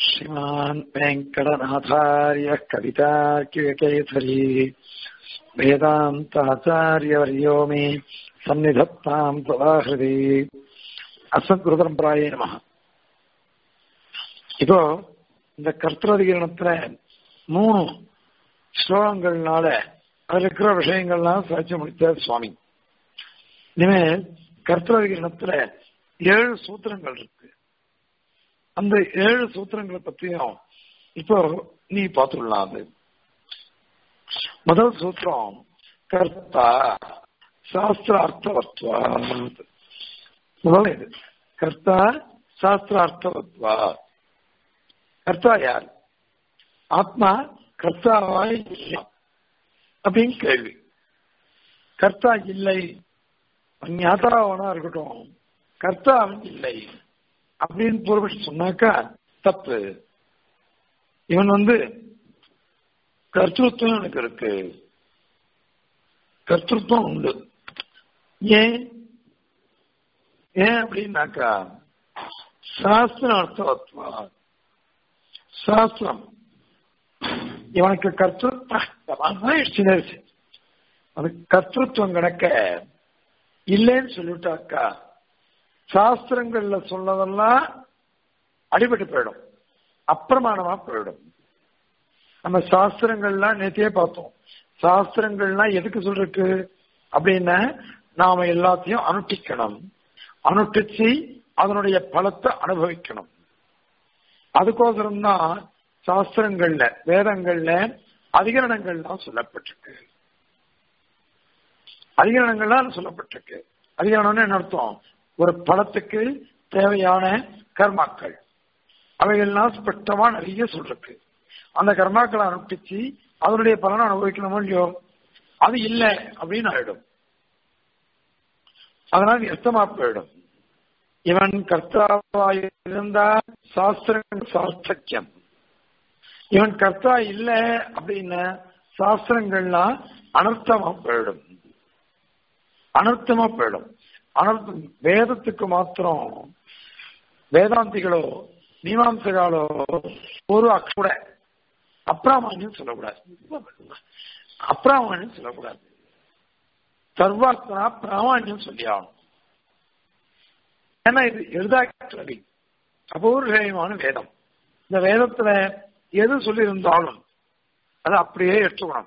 श्रीमान् वेङ्कटनाथार्यः कवितार्किकेसरी वेदान्ताचार्यवर्यो मे सन्निधत्ताम् सदाहृदि அசத்குருபரம்பராயே நம இப்போ இந்த கர்த்தரதிகரணத்துல மூணு ஸ்லோகங்கள்னால அதுல இருக்கிற விஷயங்கள்லாம் சாட்சி முடித்தார் சுவாமி இனிமேல் கர்த்தரதிகரணத்துல ஏழு சூத்திரங்கள் இருக்கு அந்த ஏழு சூத்திரங்களை பத்தியும் இப்போ நீ பார்த்துடலாம் அது முதல் சூத்திரம் கர்த்தா சாஸ்திரார்த்தவத்வா முதல்ல இது கர்த்தா சாஸ்திரார்த்தவத்வா கர்த்தா யார் ஆத்மா கர்த்தாவாய் அப்படின்னு கேள்வி கர்த்தா இல்லை ஞாதாவனா இருக்கட்டும் கர்த்தா அவன் இல்லை அப்படின்னு பூர்வபட்சி சொன்னாக்கா தப்பு இவன் வந்து கர்த்தத்துவம் எனக்கு இருக்கு கர்த்தத்துவம் உண்டு ஏன் ஏன் அப்படின்னாக்கா சாஸ்திர அர்த்தவத்வா சாஸ்திரம் இவனுக்கு கர்த்தத்துவம் அது கர்த்தத்துவம் கணக்க இல்லைன்னு சொல்லிட்டாக்கா சாஸ்திரங்கள்ல சொன்னதெல்லாம் அடிபட்டு போயிடும் அப்பிரமாணமா போயிடும் நம்ம சாஸ்திரங்கள்லாம் நேத்தையே பார்த்தோம் சாஸ்திரங்கள்லாம் எதுக்கு சொல்றதுக்கு அப்படின்னா நாம எல்லாத்தையும் அனுஷ்டிக்கணும் அனுஷ்டிச்சு அதனுடைய பலத்தை அனுபவிக்கணும் அதுக்கோசரம் தான் சாஸ்திரங்கள்ல வேதங்கள்ல அதிகரணங்கள்லாம் சொல்லப்பட்டிருக்கு அதிகரணங்கள்லாம் சொல்லப்பட்டிருக்கு அதிகரணம்னு என்ன அர்த்தம் ஒரு படத்துக்கு தேவையான கர்மாக்கள் அவைகள்லாம் ஸ்பஷ்டமா நிறைய சொல்றது அந்த கர்மாக்களை அனுப்பிச்சு அதனுடைய பலனை அனுபவிக்கணுமோ இல்லையோ அது இல்லை அப்படின்னு ஆயிடும் அதனால நிறுத்தமா போயிடும் இவன் கர்த்தாவாய் இருந்தா சாஸ்திரங்கள் சாஸ்திரியம் இவன் கர்த்தா இல்லை அப்படின்னா சாஸ்திரங்கள்லாம் அனர்த்தமா போயிடும் அனர்த்தமா போயிடும் அனர்த்தம் வேதத்துக்கு மாத்திரம் வேதாந்திகளோ மீமாம்சகாலோ ஒரு அக்கூட அப்ராமானியம் சொல்லக்கூடாது அப்ராமானியம் சொல்லக்கூடாது சர்வாத்மனா பிராமான்யம் சொல்லி ஆகணும் ஏன்னா இது எழுதாக்கி அபூர்வமான வேதம் இந்த வேதத்துல எது சொல்லியிருந்தாலும் அது அப்படியே எடுத்துக்கணும்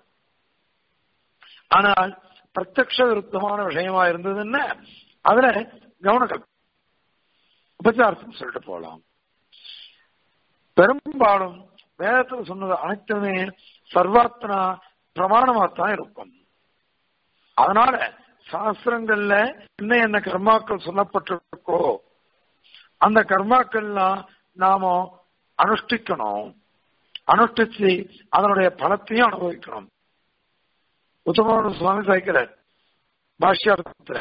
ஆனால் பிரத்யக்ஷ விருத்தமான விஷயமா இருந்ததுன்னா அதுல கவனங்கள் உபச்சாரத்துக்கு சொல்லிட்டு போகலாம் பெரும்பாலும் வேதத்தில் சொன்னது அனைத்துமே சர்வாத்மனா பிரமாணமாத்தான் இருக்கும் அதனால சாஸ்திரங்கள்ல என்ன என்ன கர்மாக்கள் சொல்லப்பட்டிருக்கோ அந்த கர்மாக்கள்லாம் நாம அனுஷ்டிக்கணும் அனுஷ்டிச்சு அதனுடைய பலத்தையும் அனுபவிக்கணும் உத்தமோட சுவாமி சாய்க்கிறார் பாஷ்யார்த்தத்துல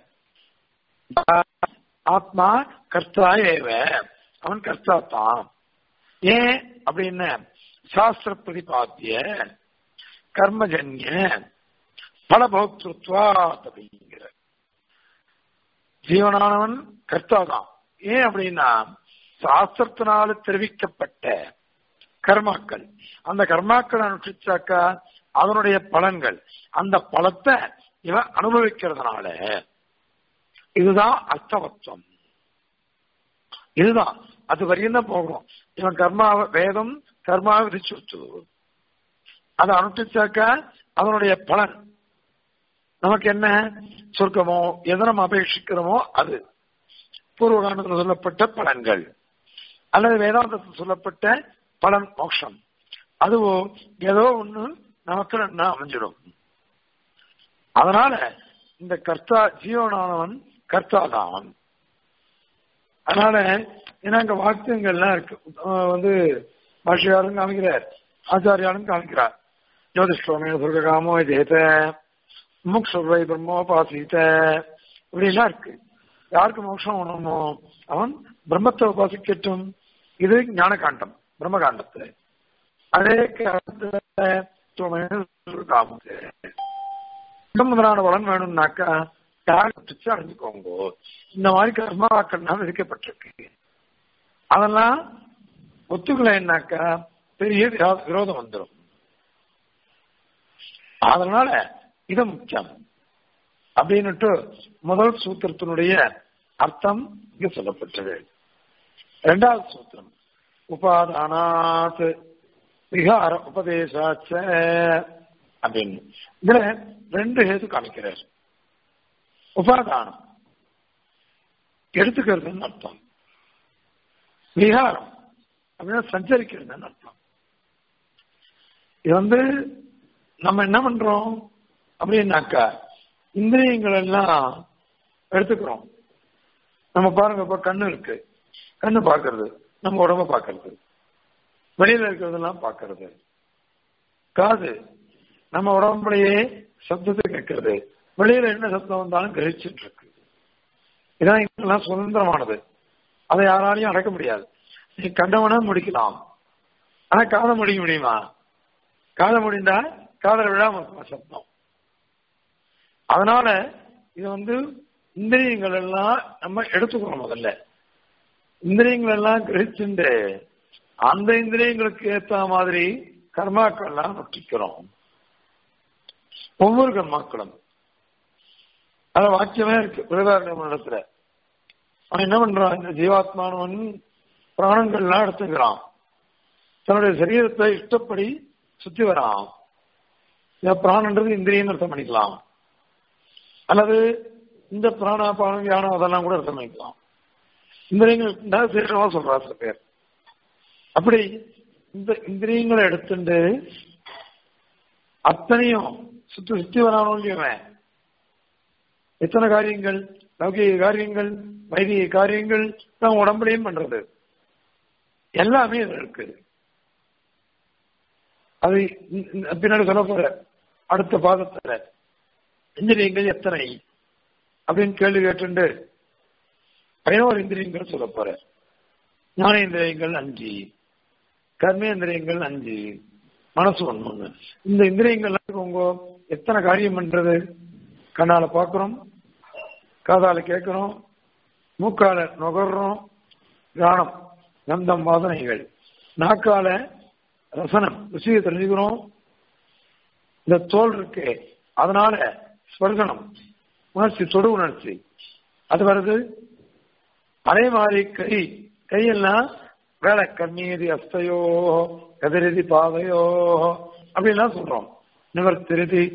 ஆத்மா கர்த்தா ஏவ அவன் கர்த்தா தான் ஏன் அப்படின்னு சாஸ்திர பிரதிபாத்திய கர்மஜன்ய பலபோக்திருத்வா அப்படிங்கிற ஜீவனானவன் கர்த்தா தான் ஏன் அப்படின்னா சாஸ்திரத்தினால தெரிவிக்கப்பட்ட கர்மாக்கள் அந்த கர்மாக்களை அனுஷ்டிச்சாக்கா அதனுடைய பலன்கள் அந்த பலத்தை இவன் அனுபவிக்கிறதுனால இதுதான் அர்த்தவத்துவம் இதுதான் அது வரையும் தான் போகணும் இவன் கர்மாவை வேதம் கர்மாவை விதிச்சு அதை அனுஷ்டிச்சாக்கா அதனுடைய பலன் நமக்கு என்ன சொர்க்கமோ எதை நம்ம அபேட்சிக்கிறோமோ அது பூர்வ காலத்தில் சொல்லப்பட்ட பலன்கள் அல்லது வேதாந்தத்தில் சொல்லப்பட்ட பலன் மோட்சம் அதுவோ ஏதோ ஒண்ணு நமக்கு நன்னா அமைஞ்சிடும் அதனால இந்த கர்த்தா ஜீவனானவன் கர்த்தாதான் அதனால ஏன்னா அங்க வாக்கியங்கள்லாம் இருக்கு வந்து பாஷையாரும் காமிக்கிறார் ஆச்சாரியாரும் காமிக்கிறார் ஜோதிஷ்டோமே சொர்க்காமோ ஜெயத முக்ஷுவை பிரம்மோபாசித்த இப்படிலாம் இருக்கு யாருக்கு மோட்சம் வேணுமோ அவன் பிரம்மத்தை உபாசிக்கட்டும் இது ஞான காண்டம் பிரம்ம காண்டத்துல அதே முதலான பலன் வேணும்னாக்கா தியாகத்துச்சு அடைஞ்சுக்கோங்க இந்த மாதிரி கர்மாக்கள்லாம் விதிக்கப்பட்டிருக்கு அதெல்லாம் ஒத்துக்கலைன்னாக்கா பெரிய விரா- விரோதம் வந்துடும் அதனால இது முக்கியம் அப்படின்னுட்டு முதல் சூத்திரத்தினுடைய அர்த்தம் இங்க சொல்லப்பட்டது இரண்டாவது சூத்திரம் உபாதானாத் விகார உபதேசாச்ச அப்படின்னு இதுல ரெண்டு ஹேது காமிக்கிறார் உபாதானம் எடுத்துக்கிறதுன்னு அர்த்தம் விகாரம் அப்படின்னா சஞ்சரிக்கிறதுன்னு அர்த்தம் இது வந்து நம்ம என்ன பண்றோம் அப்படின்னாக்கா இந்திரியங்கள் எல்லாம் எடுத்துக்கிறோம் நம்ம பாருங்க இப்ப கண்ணு இருக்கு கண்ணு பார்க்கிறது நம்ம உடம்ப பார்க்கிறது வெளியில இருக்கிறதெல்லாம் பார்க்கிறது காது நம்ம உடம்புலயே சப்தத்தை கேட்கறது வெளியில என்ன சப்தம் வந்தாலும் கிரகிச்சுட்டு இருக்கு இதான் இதெல்லாம் சுதந்திரமானது அதை யாராலையும் அடக்க முடியாது நீ கண்டவனா முடிக்கலாம் ஆனா காதை முடிக்க முடியுமா காதை முடிந்தா காதல விழாம இருக்கும் சப்தம் அதனால இது வந்து இந்திரியங்கள் எல்லாம் நம்ம எடுத்துக்கிறோம் முதல்ல இந்திரியங்கள் எல்லாம் கிரகிச்சுண்டு அந்த இந்திரியங்களுக்கு ஏத்த மாதிரி கர்மாக்கள் எல்லாம் நொட்டிக்கிறோம் ஒவ்வொரு கர்மாக்களும் அது வாக்கியமே இருக்கு பிரதாரண இடத்துல அவன் என்ன பண்றான் இந்த ஜீவாத்மானவன் பிராணங்கள்லாம் எடுத்துக்கிறான் தன்னுடைய சரீரத்தை இஷ்டப்படி சுத்தி வரான் இந்த பிராணன்றது இந்திரியம் அர்த்தம் பண்ணிக்கலாம் அல்லது இந்த பிராணாபானம் யானம் அதெல்லாம் கூட அர்த்தம் பண்ணிக்கலாம் இந்திரியங்கள் சேஷமா சொல்றா சில பேர் அப்படி இந்த இந்திரியங்களை எடுத்துட்டு அத்தனையும் சுத்தி சுத்தி வரானோ இல்லையோவன் எத்தனை காரியங்கள் லௌகிக காரியங்கள் வைதிக காரியங்கள் நம்ம உடம்புலையும் பண்றது எல்லாமே இதுல இருக்கு அது இந்த- இந்த பின்னாடி சொல்ல போற அடுத்த பாதத்துல இந்திரியங்கள் எத்தனை அப்படின்னு கேள்வி கேட்டுண்டு பதினோரு இந்திரியங்கள் சொல்ல போற ஞானேந்திரியங்கள் அஞ்சு கர்மேந்திரியங்கள் அஞ்சு மனசு ஒண்ணு ஒண்ணு இந்த இந்திரியங்கள் உங்க எத்தனை காரியம் பண்றது கண்ணால பாக்குறோம் காதால கேட்கிறோம் மூக்கால நுகர்றோம் கானம் கந்தம் வாசனைகள் நாக்கால ரசனம் ருசியை தெரிஞ்சுக்கிறோம் இந்த தோல் இருக்கு அதனால ஸ்பர்சனம் உணர்ச்சி தொடு உணர்ச்சி அது வருது அதே மாதிரி கை கையெல்லாம் வேலை கண்ணீரி அஸ்தையோ கதிரதி பாதையோ அப்படின்லாம் சொல்றோம் நிவர்த்திருதி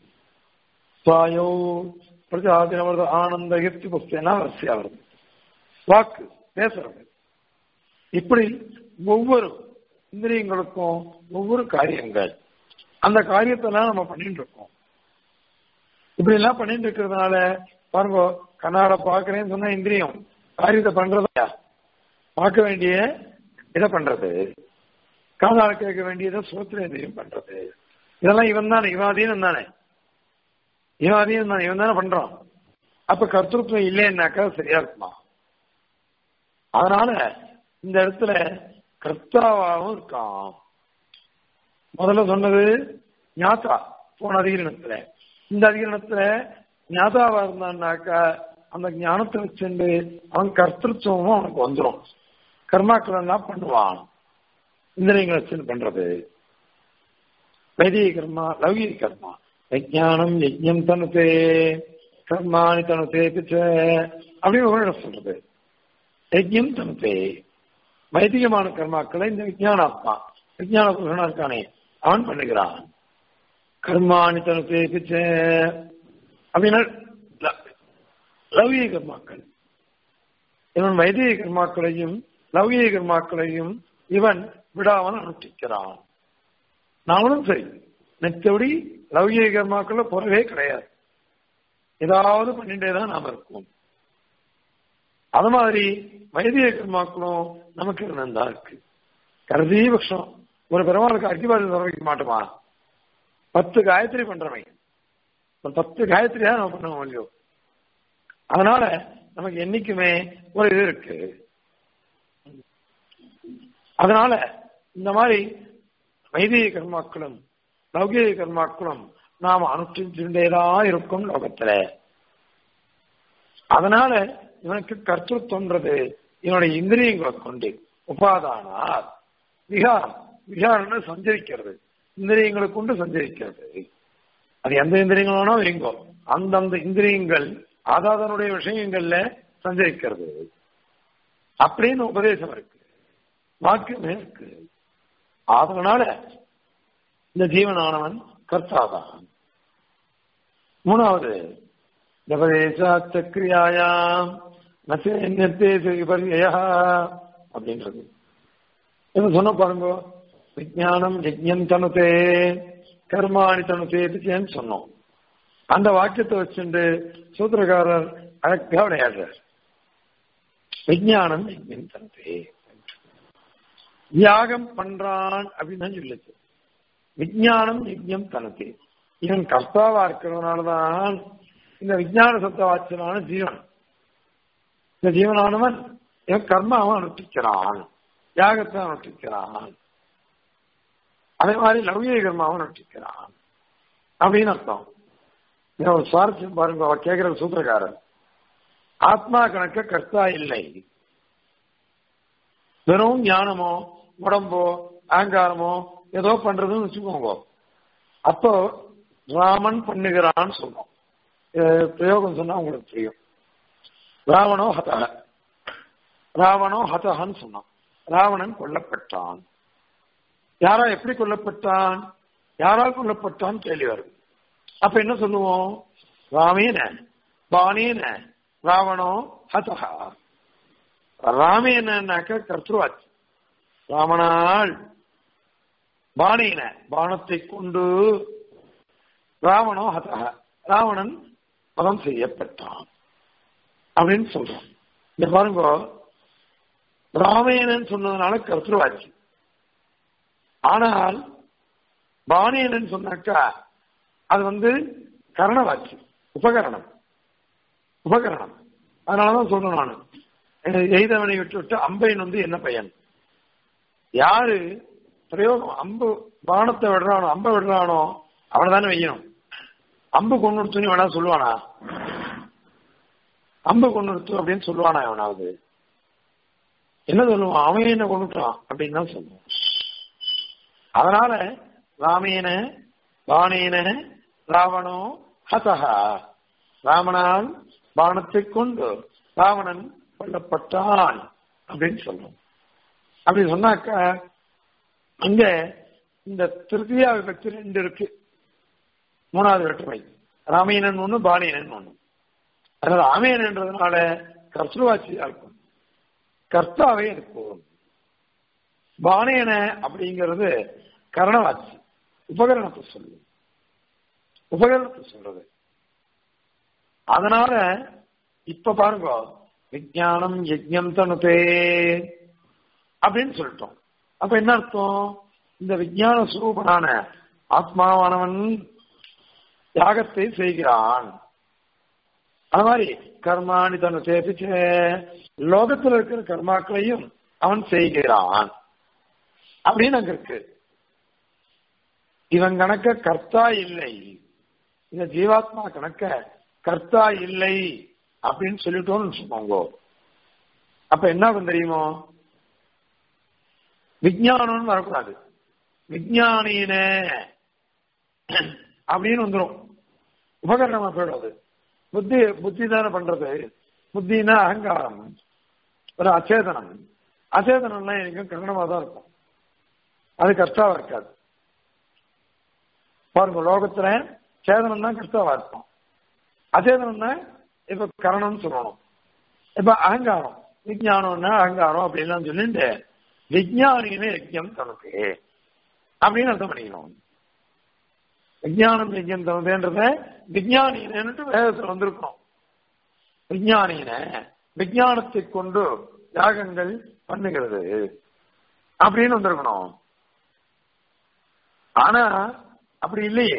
சுவாயோ பிரஜாதினவரது ஆனந்த கீர்த்தி புஸ்தெல்லாம் வரிசையா வருது வாக்கு பேசுறது இப்படி ஒவ்வொரு இந்திரியங்களுக்கும் ஒவ்வொரு காரியங்கள் அந்த காரியத்தெல்லாம் நம்ம பண்ணிட்டு இருக்கோம் இப்படி எல்லாம் பண்ணிட்டு இருக்கிறதுனால பாருங்க கண்ணாட பாக்குறேன்னு சொன்னா இந்திரியம் காரியத்தை பண்றதா பார்க்க வேண்டிய இதை பண்றது காதால கேட்க வேண்டியதை சோத்திரேந்திரியம் பண்றது இதெல்லாம் இவன் தானே இவாதீனம் தானே இவாதீனம் தானே இவன் தானே பண்றான் அப்ப கர்த்தృత్వం இல்லைன்னாக்கா சரியா இருக்குமா அதனால இந்த இடத்துல கர்த்தாவாகவும் இருக்கான் முதல்ல சொன்னது ஞாத்தா போன அதிகரணத்துல இந்த அதிகரணத்துல ஞாதாவா இருந்தான்னாக்கா அந்த ஞானத்தை வச்சுண்டு அவன் கர்த்தத்துவமும் அவனுக்கு வந்துடும் கர்மாக்கள் எல்லாம் பண்ணுவான் இந்திரியங்களை வச்சு பண்றது வைதிக கர்மா லௌகிக கர்மா விஜயானம் யஜ்யம் தனுதே கர்மானி தனுதே பிச்ச அப்படின்னு ஒரு இடம் சொல்றது யஜ்யம் தனுதே வைதிகமான கர்மாக்களை இந்த விஜயானாத்மா விஜயான புருஷனா இருக்கானே அவன் பண்ணுகிறான் கர்மானி தனுதே பிச்ச அப்படின்னா ல- லௌகிக கர்மாக்கள் இவன் வைதிக கர்மாக்களையும் லௌகிக கர்மாக்களையும் இவன் விடாமல் அனுஷ்டிக்கிறான் நாமளும் சரி மற்றபடி லௌகிக கர்மாக்கள் போறவே கிடையாது ஏதாவது பண்ணிட்டே தான் நாம இருக்கோம் அது மாதிரி வைதிக கர்மாக்களும் நமக்கு இருந்தா இருக்கு கடைசி பட்சம் ஒரு பெருமாளுக்கு அர்க்கிபாதம் சமர்ப்பிக்க மாட்டோமா பத்து காயத்ரி பண்றவன் ஒரு பத்து காயத்ரியா நம்ம பண்ணுவோம் இல்லையோ அதனால நமக்கு என்னைக்குமே ஒரு இது இருக்கு அதனால இந்த மாதிரி வைதிக கர்மாக்களும் லௌகிக கர்மாக்களும் நாம் அனுஷ்டிச்சுட்டேதான் இருக்கும் லோகத்துல அதனால இவனுக்கு கர்த்தத்துவன்றது இவனுடைய இந்திரியங்களை கொண்டு உபாதானார் விகாரம் விகாரம்னு சஞ்சரிக்கிறது இந்திரியங்களை கொண்டு சஞ்சரிக்கிறது அது எந்த இந்திரியங்கள் வேணா வைங்கோ அந்தந்த இந்திரியங்கள் ஆதாதனுடைய விஷயங்கள்ல சஞ்சரிக்கிறது அப்படின்னு உபதேசம் இருக்கு வாக்கியமே இருக்கு அதனால இந்த ஜீவனானவன் கர்த்தாதான் மூணாவது ஜபதேசாச்சக்கிரியாயாம் நச்சேச விபர்யா அப்படின்றது என்ன சொன்ன பாருங்க விஜயானம் யஜ்யம் தனுதே கர்மாணி தனுதேன்னு சொன்னோம் அந்த வாக்கியத்தை வச்சுட்டு சூத்திரக்காரர் அழகா விளையாடுறார் விஜயானம் யஜ்யம் தனுதே தியாகம் பண்றான் அப்படின்னு தான் சொல்லுச்சு விஜயானம் யஜ்யம் தனக்கு இவன் கர்த்தாவா இருக்கிறதுனாலதான் இந்த விஜயான சத்த வாட்சனான ஜீவன் இந்த ஜீவனானவன் இவன் கர்மாவை அனுஷ்டிக்கிறான் தியாகத்தை அனுஷ்டிக்கிறான் அதே மாதிரி லௌகிக கர்மாவை அனுஷ்டிக்கிறான் அப்படின்னு அர்த்தம் இதை ஒரு சுவாரஸ்யம் பாருங்க அவர் கேட்கிற சூத்திரக்காரர் ஆத்மா கணக்க கர்த்தா இல்லை வெறும் ஞானமோ உடம்போ அகங்காரமோ ஏதோ பண்றதுன்னு வச்சுக்கோங்க அப்போ ராமன் பண்ணுகிறான்னு சொல்றோம் பிரயோகம் சொன்னா உங்களுக்கு தெரியும் ராவணோ ஹதக ராவணோ ஹதகன்னு சொன்னான் ராவணன் கொல்லப்பட்டான் யாரா எப்படி கொல்லப்பட்டான் யாரால் கொல்லப்பட்டான் கேள்வி வருது அப்ப என்ன சொல்லுவோம் ராமேன பானேன ராவணோ ஹதகா ராமேனாக்க கர்த்தருவாச்சு ராமனால் பானேன பானத்தை கொண்டு ராவணோ ஹதக ராவணன் மதம் செய்யப்பட்டான் அப்படின்னு சொல்றோம் இந்த பாருங்க ராமேனன் சொன்னதுனால கருத்துருவாச்சு ஆனால் பானேனன் சொன்னாக்கா அது வந்து கரணவாச்சு உபகரணம் உபகரணம் அதனாலதான் சொல்றேன் நான் எய்தவனை விட்டு விட்டு அம்பையன் வந்து என்ன பையன் யாரு பிரயோகம் அம்பு பானத்தை விடுறானோ அம்பை விடுறானோ அவனை தானே வையணும் அம்பு கொண்டு கொடுத்துன்னு வேணா சொல்லுவானா அம்பு கொண்டு கொடுத்து அப்படின்னு சொல்லுவானா எவனாவது என்ன சொல்லுவான் அவன் என்ன கொண்டுட்டான் அப்படின்னு தான் சொல்லுவான் அதனால ராமேன பானேன ராவணோ ஹதஹா ராமனால் பானத்தை கொண்டு ராவணன் கொல்லப்பட்டான் அப்படின்னு சொல்றோம் அப்படி சொன்னாக்க அங்க இந்த திருத்தியா விபக்தி ரெண்டு இருக்கு மூணாவது வேற்றுமை ராமேனன் ஒண்ணு பாணியனன் ஒண்ணு அதனால ராமேனன்றதுனால கர்த்தவாட்சியா இருக்கும் கர்த்தாவே இருக்கும் பாணியன அப்படிங்கிறது கரணவாட்சி உபகரணத்தை சொல்லு உபகரணத்தை சொல்றது அதனால இப்ப பாருங்க விஜயானம் யஜ்யம் தனுதே அப்படின்னு சொல்லிட்டோம் அப்ப என்ன அர்த்தம் இந்த விஜயான சுரூபனான ஆத்மாவானவன் தியாகத்தை செய்கிறான் அது மாதிரி கர்மாணி தன்னை சேர்த்து லோகத்தில் இருக்கிற கர்மாக்களையும் அவன் செய்கிறான் அப்படின்னு அங்க இருக்கு இவன் கணக்க கர்த்தா இல்லை இந்த ஜீவாத்மா கணக்க கர்த்தா இல்லை அப்படின்னு சொல்லிட்டோம்னு வச்சுக்கோங்க அப்ப என்ன ஆகும் தெரியுமோ விஜயானம்னு வரக்கூடாது விஜயானின அப்படின்னு வந்துடும் உபகரணமா போயிடாது புத்தி புத்தி தானே பண்றது புத்தினா அகங்காரம் ஒரு அச்சேதனம் அச்சேதனம்லாம் எனக்கு கரணமா தான் இருக்கும் அது கஷ்டாவா இருக்காது பாருங்க லோகத்துல சேதனம் தான் கஷ்டாவா இருக்கும் அச்சேதனம்னா இப்ப கரணம்னு சொல்லணும் இப்ப அகங்காரம் விஜயானம்னா அகங்காரம் அப்படின்லாம் சொல்லிட்டு விஜயானின்னு யஜ்யம் தனக்கு அப்படின்னு அர்த்தம் பண்ணிக்கணும் விஜயானம் யஜ்யம் தனதுன்றத விஜயானின்னு வேதத்தில் வந்திருக்கணும் விஜயானின விஜயானத்தை கொண்டு யாகங்கள் பண்ணுகிறது அப்படின்னு வந்திருக்கணும் ஆனா அப்படி இல்லையே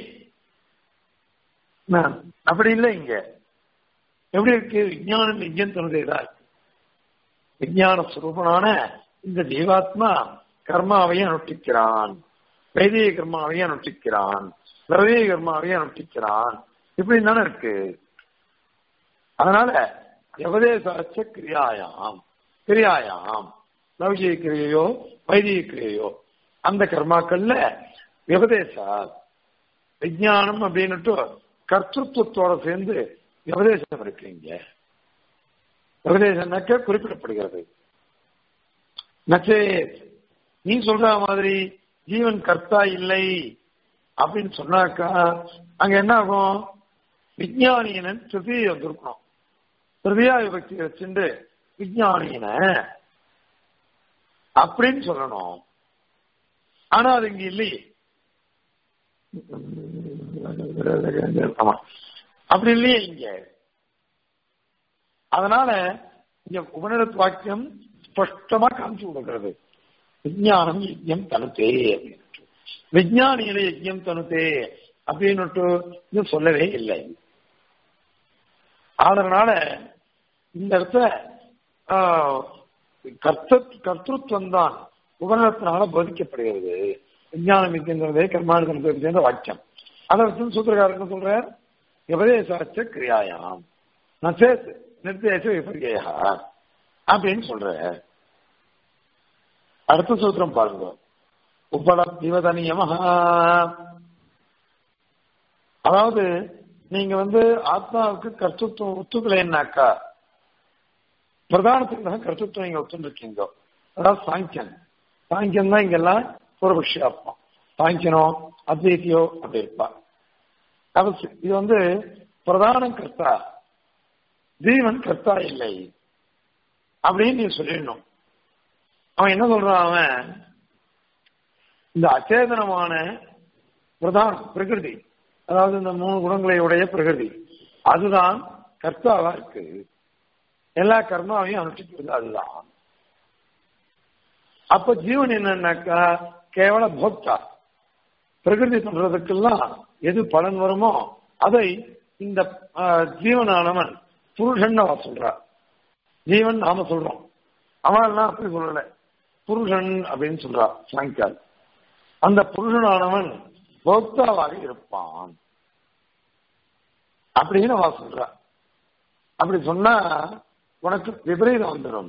அப்படி இல்லை இங்க எப்படி இருக்கு விஜயானம் யஜ்யம் தனதேதான் இருக்கு விஜயான சுரூபனான இந்த ஜீவாத்மா கர்மாவையும் அனுஷ்டிக்கிறான் வைதிக கர்மாவையும் அனுஷ்டிக்கிறான் திரவிய கர்மாவையும் அனுஷ்டிக்கிறான் இப்படி தானே இருக்கு அதனால எவதேசாச்ச கிரியாயாம் கிரியாயாம் லௌகிக கிரியையோ வைதிக கிரியையோ அந்த கர்மாக்கள்ல விபதேசா விஜயானம் அப்படின்னுட்டு கர்த்தத்துவத்தோட சேர்ந்து விபதேசம் இருக்கு இங்க விபதேசம்னாக்க குறிப்பிடப்படுகிறது நச்சே நீ சொல்ற மாதிரி ஜீவன் கர்த்தா இல்லை அப்படின்னு சொன்னாக்கா அங்க என்ன ஆகும் விஜயானியனன் திருதி வந்திருக்கணும் திருதியா விபக்தி வச்சுட்டு விஜயானியன அப்படின்னு சொல்லணும் ஆனா அது இங்க இல்லையே ஆமா அப்படி இல்லையே இங்க அதனால இங்க உபநிடத் வாக்கியம் ஸ்பஷ்டமா காமிச்சு கொடுக்கிறது விஜயானம் யஜ்யம் தனுத்தே அப்படின்னு விஜயானியில யஜ்யம் தனுத்தே அப்படின்னுட்டு இது சொல்லவே இல்லை அதனால இந்த இடத்துல கர்த்த கர்த்தத்துவம் தான் உபநலத்தினால போதிக்கப்படுகிறது விஞ்ஞானம் வித்தியங்கிறதே கர்மானுக்கு சேர்ந்த வாக்கியம் அதை வச்சு சூத்திரக்காரன் சொல்ற உபதேசாச்ச கிரியாயாம் நச்சேத் நிர்தேச விபரியா அப்படின்னு சொல்ற அடுத்த சூத்திரம் பாருங்க உபலப்திவதனியமஹா அதாவது நீங்க வந்து ஆத்மாவுக்கு கர்த்தத்துவம் ஒத்துக்கலைன்னாக்கா பிரதானத்துக்கு தான் கர்த்தத்துவம் இங்க ஒத்துருக்கீங்க அதாவது சாங்கியன் சாங்கியம் தான் இங்கெல்லாம் பூர்வபக்ஷியா இருப்பான் சாங்கியனோ அத்வைத்தியோ அப்படி இருப்பா அது இது வந்து பிரதான கர்த்தா ஜீவன் கர்த்தா இல்லை அப்படின்னு நீ சொல்லிடணும் அவன் என்ன சொல்றான் அவன் இந்த அச்சேதனமான பிரதான பிரகிருதி அதாவது இந்த மூணு குணங்களை உடைய பிரகிருதி அதுதான் கர்த்தாவா இருக்கு எல்லா கர்மாவையும் அனுஷ்டிக்கிறது அதுதான் அப்ப ஜீவன் என்னன்னாக்கா கேவல போக்தா பிரகிருதி பண்றதுக்கெல்லாம் எது பலன் வருமோ அதை இந்த ஜீவனானவன் புருஷன் அவ சொல்றா ஜீவன் நாம சொல்றோம் அவன் அப்படி சொல்லல புருஷன் அப்படின்னு சொல்றா சாயங்கால் அந்த புருஷனானவன் போக்தாவாக இருப்பான் அப்படின்னு அவ சொல்றா அப்படி சொன்னா உனக்கு விபரீதம் வந்துடும்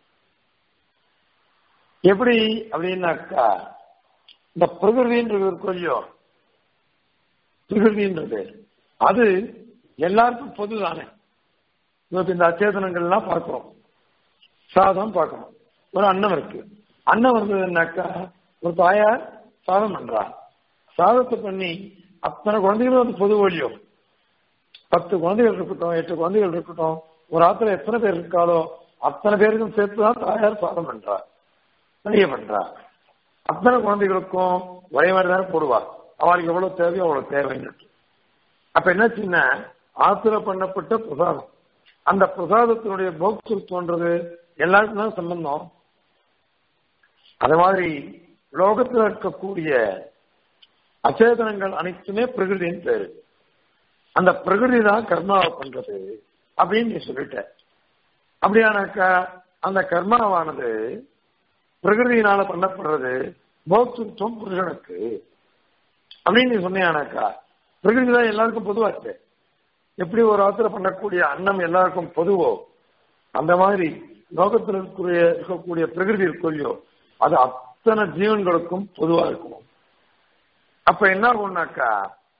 எப்படி அப்படின்னாக்கா இந்த பிரகிருதின்றது இருக்கும் இல்லையோ பிரகிருதின்றது அது எல்லாருக்கும் பொது தானே இந்த அச்சேதனங்கள்லாம் பார்க்கிறோம் சாதம் பார்க்கணும் ஒரு அன்னம் இருக்கு அன்னம் வந்ததுன்னாக்கா ஒரு தாயார் சாதம் பண்றா சாதத்தை பண்ணி அத்தனை குழந்தைகளும் அது பொது வழியோ பத்து குழந்தைகள் இருக்கட்டும் எட்டு குழந்தைகள் இருக்கட்டும் ஒரு ஆத்துல எத்தனை பேர் இருக்காளோ அத்தனை பேருக்கும் சேர்த்து தான் தாயார் சாதம் பண்றா நிறைய பண்றா அத்தனை குழந்தைகளுக்கும் ஒரே மாதிரி தானே போடுவா அவளுக்கு எவ்வளவு தேவையோ அவ்வளவு தேவைன்னு அப்ப என்னாச்சுன்னா ஆத்துல பண்ணப்பட்ட பிரசாதம் அந்த பிரசாதத்தினுடைய போக்திருத்தம்ன்றது எல்லாருக்கும் தான் சம்பந்தம் அது மாதிரி லோகத்தில் இருக்கக்கூடிய அச்சேதனங்கள் அனைத்துமே பிரகிருதின்னு பேரு அந்த பிரகிருதி தான் கர்மாவை பண்றது அப்படின்னு நீ சொல்லிட்ட அப்படியானாக்கா அந்த கர்மாவானது பிரகிருதியினால பண்ணப்படுறது போக்திருத்தம் புருஷனுக்கு அப்படின்னு நீ சொன்னியானாக்கா பிரகிருதி தான் எல்லாருக்கும் பொதுவா இருக்கு எப்படி ஒரு ஆத்திர பண்ணக்கூடிய அன்னம் எல்லாருக்கும் பொதுவோ அந்த மாதிரி லோகத்தில் இருக்கக்கூடிய இருக்கக்கூடிய பிரகிருதி இருக்கொல்லையோ அது அத்தனை ஜீவன்களுக்கும் பொதுவா இருக்கும் அப்ப என்ன ஆகும்னாக்கா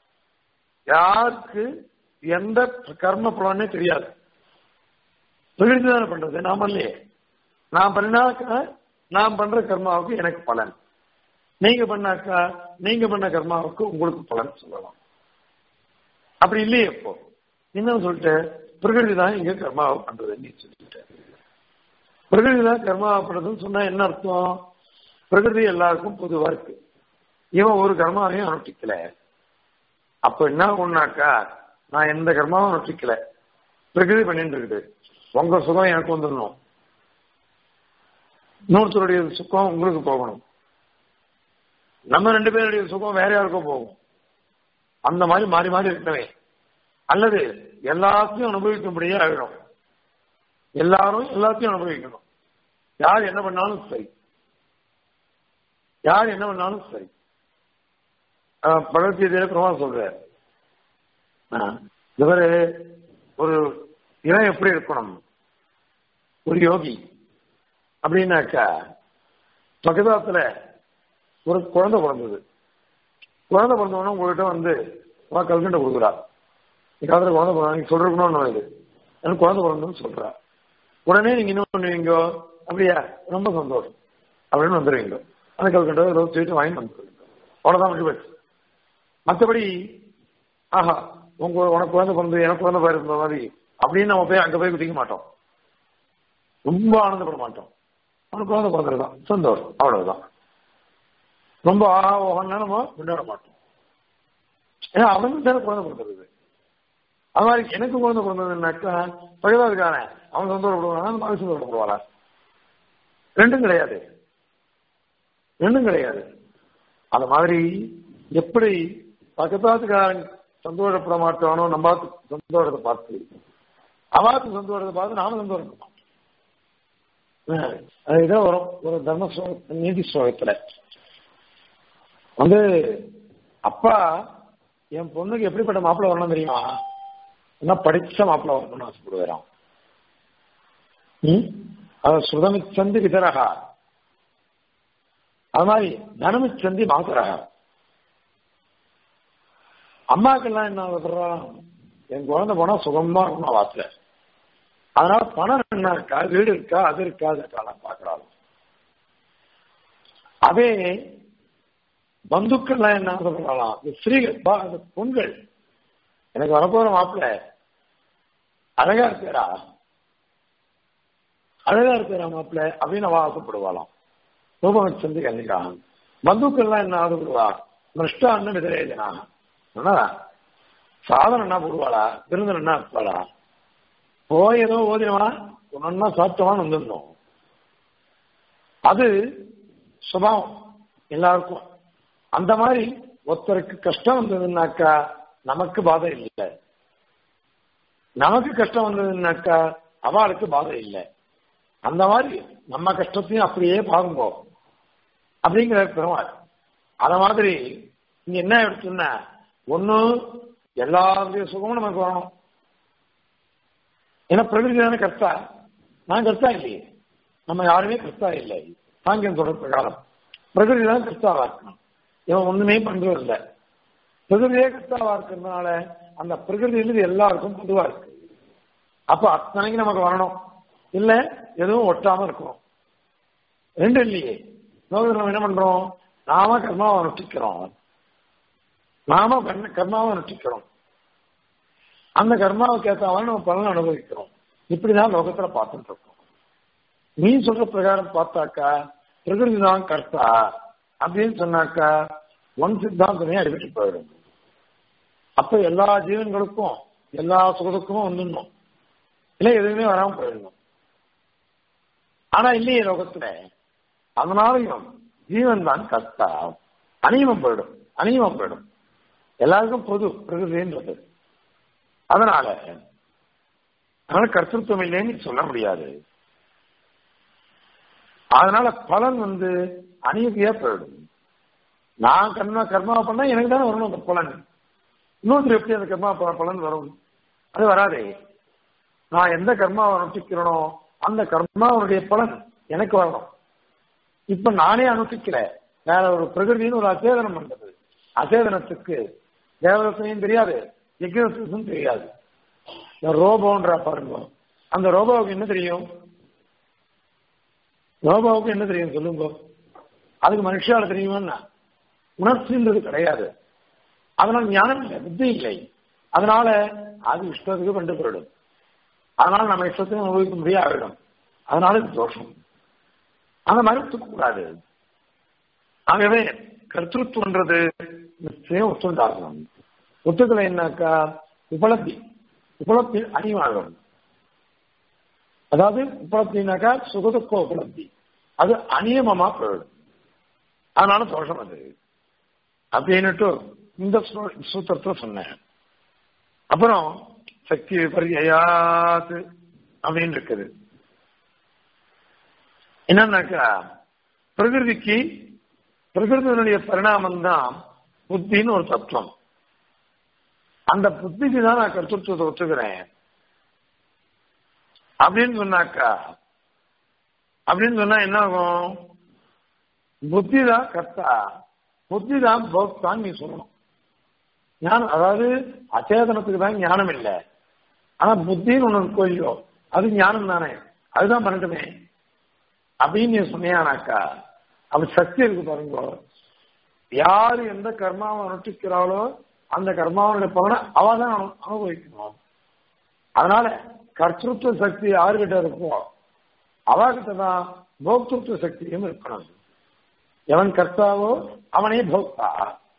யாருக்கு எந்த கர்ம பலனே தெரியாது பிரகிருதி தானே பண்றது நாம இல்லையே நான் பண்ணாக்கா நான் பண்ற கர்மாவுக்கு எனக்கு பலன் நீங்க பண்ணாக்கா நீங்க பண்ண கர்மாவுக்கு உங்களுக்கு பலன் சொல்லலாம் அப்படி இல்லையே இப்போ இன்னும் சொல்லிட்டு பிரகிருதி தான் இங்க கர்மாவை பண்றதுன்னு சொல்லிட்டு பிரகிருதி தான் கர்மாவை பண்றதுன்னு சொன்னா என்ன அர்த்தம் பிரகிருதி எல்லாருக்கும் பொதுவா இருக்கு இவன் ஒரு கர்மாவையும் அனுஷ்டிக்கல அப்ப என்ன ஒண்ணாக்கா நான் எந்த கர்மாவும் அனுஷ்டிக்கல பிரகிருதி பண்ணிட்டு இருக்குது உங்க சுகம் எனக்கு வந்துடணும் இன்னொருத்தருடைய சுகம் உங்களுக்கு போகணும் நம்ம ரெண்டு பேருடைய சுகம் வேற யாருக்கோ போகும் அந்த மாதிரி மாறி மாறி இருக்கவே அல்லது எல்லாத்தையும் அனுபவிக்கும்படியே ஆகிடும் எல்லாரும் எல்லாத்தையும் அனுபவிக்கணும் யார் என்ன பண்ணாலும் சரி யார் என்ன பண்ணாலும் சரி பகவத்கீதையில பிரமா சொல்ற இவரு ஒரு இவன் எப்படி இருக்கணும் ஒரு யோகி அப்படின்னாக்கா பக்கதாத்துல ஒரு குழந்தை பிறந்தது குழந்தை பிறந்தவொடனே உங்ககிட்ட வந்து வா கல்கண்டை கொடுக்குறா நீ காலத்துல குழந்தை பிறந்தா நீங்க சொல்றதுக்கணும் இது எனக்கு குழந்தை பிறந்ததுன்னு சொல்றா உடனே நீங்க என்ன பண்ணுவீங்க அப்படியா ரொம்ப சந்தோஷம் அப்படின்னு வந்துடுவீங்க அந்த கல்கண்டை ஏதோ ஸ்வீட் வாங்கி வந்துடுவீங்க அவ்வளவுதான் முடிவு போச்சு மற்றபடி ஆஹா உங்க உனக்கு குழந்தை பிறந்து எனக்கு குழந்தை பிறந்த மாதிரி அப்படின்னு நம்ம போய் அங்க போய் குதிக்க மாட்டோம் ரொம்ப ஆனந்தப்பட மாட்டோம் அவனுக்கு குழந்தை பிறந்ததுதான் சந்தோஷம் அவ்வளவுதான் ரொம்ப ஆஹா ஓகன்னா நம்ம கொண்டாட மாட்டோம் ஏன்னா அவனுக்கு தானே குழந்தை பிறந்தது அது மாதிரி எனக்கு குழந்தை பிறந்ததுன்னாக்கா பழுதாதுக்கான அவன் சந்தோஷப்படுவானா அந்த மகன் சந்தோஷப்படுவாளா ரெண்டும் கிடையாது ரெண்டும் கிடையாது அது மாதிரி எப்படி பக்கத்தாத்துக்காரன் சந்தோஷப்பட மாட்டானோ நம்ம சந்தோஷத்தை பார்த்து அவாத்து சந்தோஷத்தை பார்த்து நானும் சந்தோஷப்பட மாட்டோம் அதுதான் வரும் ஒரு தர்ம நீதி ஸ்லோகத்துல வந்து அப்பா என் பொண்ணுக்கு எப்படிப்பட்ட மாப்பிள்ள வரணும் தெரியுமா என்ன படிச்ச மாப்பிள்ள வரணும்னு ஆசைப்படுவாராம் அத சுதமிச்சந்தி விதரகா அது மாதிரி தனமிச்சந்தி மாசுரகா அம்மாக்கெல்லாம் என்ன ஆகுறா என் குழந்தை போனா சுகமா இருக்கணும் வாத்துல அதனால பணம் என்ன இருக்கா வீடு இருக்கா அது இருக்கா அது இருக்காலாம் பாக்குறாங்க அதே பந்துக்கள்லாம் என்ன ஆசைப்படலாம் ஸ்ரீகள் அந்த பொண்கள் எனக்கு வரப்போற மாப்பிள்ள அழகா இருக்கிறா அழகா இருக்கிறா மாப்பிள்ள அப்படின்னு அவ ஆசைப்படுவாளாம் ரூபம் சந்தி கண்டிக்காக பந்துக்கள்லாம் என்ன ஆசைப்படுவா மிருஷ்டான்னு விதரேஜனா சாதனம் என்ன போடுவாளா விருந்தன் என்ன இருப்பாளா போய் ஏதோ ஓதினவா ஒன்னா சாப்பிட்டவான்னு வந்துடணும் அது சுபாவம் எல்லாருக்கும் அந்த மாதிரி ஒருத்தருக்கு கஷ்டம் வந்ததுன்னாக்கா நமக்கு பாதை இல்லை நமக்கு கஷ்டம் வந்ததுன்னாக்கா அவளுக்கு பாதை இல்லை அந்த மாதிரி நம்ம கஷ்டத்தையும் அப்படியே பாருங்கோ அப்படிங்கிற பெருமாள் அத மாதிரி இங்க என்ன எடுத்துன்னா ஒண்ணு எல்லாருடைய சுகமும் நமக்கு வரணும் ஏன்னா பிரகிருதி தானே கர்த்தா நான் கர்த்தா இல்லையே நம்ம யாருமே கர்த்தா இல்லை சாங்கியம் தொடர் பிரகாரம் பிரகிருதி தான் கர்த்தாவா இருக்கணும் இவன் ஒண்ணுமே பண்றது இல்லை பிரகிருதியே கர்த்தாவா இருக்கிறதுனால அந்த பிரகிருதியிலிருந்து எல்லாருக்கும் பொதுவா இருக்கு அப்ப அத்தனைக்கு நமக்கு வரணும் இல்ல எதுவும் ஒட்டாம இருக்கணும் ரெண்டு இல்லையே லோகத்தில் நம்ம என்ன பண்றோம் நாம கர்மாவை அனுஷ்டிக்கிறோம் நாம கர்மாவை அனுஷ்டிக்கிறோம் அந்த கர்மாவுக்கு ஏற்றாமல் நம்ம பலன் அனுபவிக்கிறோம் இப்படிதான் லோகத்துல பார்த்துட்டு இருக்கோம் நீ சொல்ற பிரகாரம் பார்த்தாக்கா பிரகிருதி தான் கர்த்தா அப்படின்னு சொன்னாக்கா ஒன் சித்தாந்தமே அடிபட்டு போயிடும் அப்ப எல்லா ஜீவன்களுக்கும் எல்லா சுகத்துக்கும் வந்துடணும் இல்லை எதுவுமே வராம போயிடணும் ஆனா இல்லையே லோகத்துல அதனாலையும் ஜீவன் தான் கர்த்தா அநியமம் போயிடும் அநியமம் போயிடும் எல்லாருக்கும் பொது பிரகிருதின்றது அதனால அதனால கர்த்தத்துவம் இல்லைன்னு சொல்ல முடியாது அதனால பலன் வந்து அநீதியா போயிடும் நான் கர்மா கர்மாவை பண்ணா எனக்கு தானே வரணும் அந்த பலன் இன்னொருத்தர் எப்படி அந்த கர்மா பலன் வரும் அது வராதே நான் எந்த கர்மாவை அனுஷ்டிக்கிறனோ அந்த கர்மாவுடைய பலன் எனக்கு வரணும் இப்ப நானே அனுஷ்டிக்கல வேற ஒரு பிரகிருதின்னு ஒரு அசேதனம் பண்றது அசேதனத்துக்கு தேவதத்தையும் தெரியாது யஜ்னத்துக்கும் தெரியாது இந்த ரோபோன்ற பாருங்க அந்த ரோபோவுக்கு என்ன தெரியும் ரோபோவுக்கு என்ன தெரியும் சொல்லுங்க அதுக்கு மனுஷால தெரியுமா உணர்ச்சின்றது கிடையாது அதனால ஞானம் இல்லை புத்தி இல்லை அதனால அது இஷ்டத்துக்கு கண்டு போயிடும் அதனால நம்ம இஷ்டத்தையும் அனுபவிக்க முடியாவிடும் அதனால இது தோஷம் அதை மறுத்துக்க கூடாது ஆகவே கர்த்தத்துவன்றது நிச்சயம் ஒத்துண்டாகணும் ஒத்துக்கலை என்னாக்கா உபலப்தி உபலப்தி அணிவாகும் அதாவது உபலப்தினாக்கா சுகதுக்க உபலப்தி அது அநியமமா போயிடும் அதனால தோஷம் அது அப்படின்னுட்டு இந்த சூத்திரத்தை சொன்னேன் அப்புறம் சக்தி விபரியாத்து அப்படின்னு இருக்குது என்னன்னாக்கா பிரகிருதிக்கு பிரகிருதியினுடைய பரிணாமம் தான் புத்தின்னு ஒரு தத்துவம் அந்த புத்திக்கு தான் நான் கருத்துவத்தை ஒத்துக்கிறேன் அப்படின்னு சொன்னாக்கா அப்படின்னு சொன்னா என்ன ஆகும் புத்தி தான் கர்த்தா புத்தி தான் போக்தான் நீ சொல்லணும் ஞானம் அதாவது அச்சேதனத்துக்கு தான் ஞானம் இல்லை ஆனா புத்தின்னு ஒண்ணு இருக்கோ இல்லையோ அது ஞானம் தானே அதுதான் பண்ணட்டுமே அப்படின்னு நீ சொன்னியானாக்கா அப்ப சக்தி இருக்கு பாருங்க யாரு எந்த கர்மாவை அனுஷ்டிக்கிறாளோ அந்த கர்மாவனுடைய பலனை அவ தான் அனுபவிக்கணும் அதனால கர்த்தృత్వ சக்தி யாருகிட்ட இருக்கோ அவகிட்ட தான் போக்திருத்துவ சக்தியும் இருக்கணும் எவன் கர்த்தாவோ அவனே போக்தா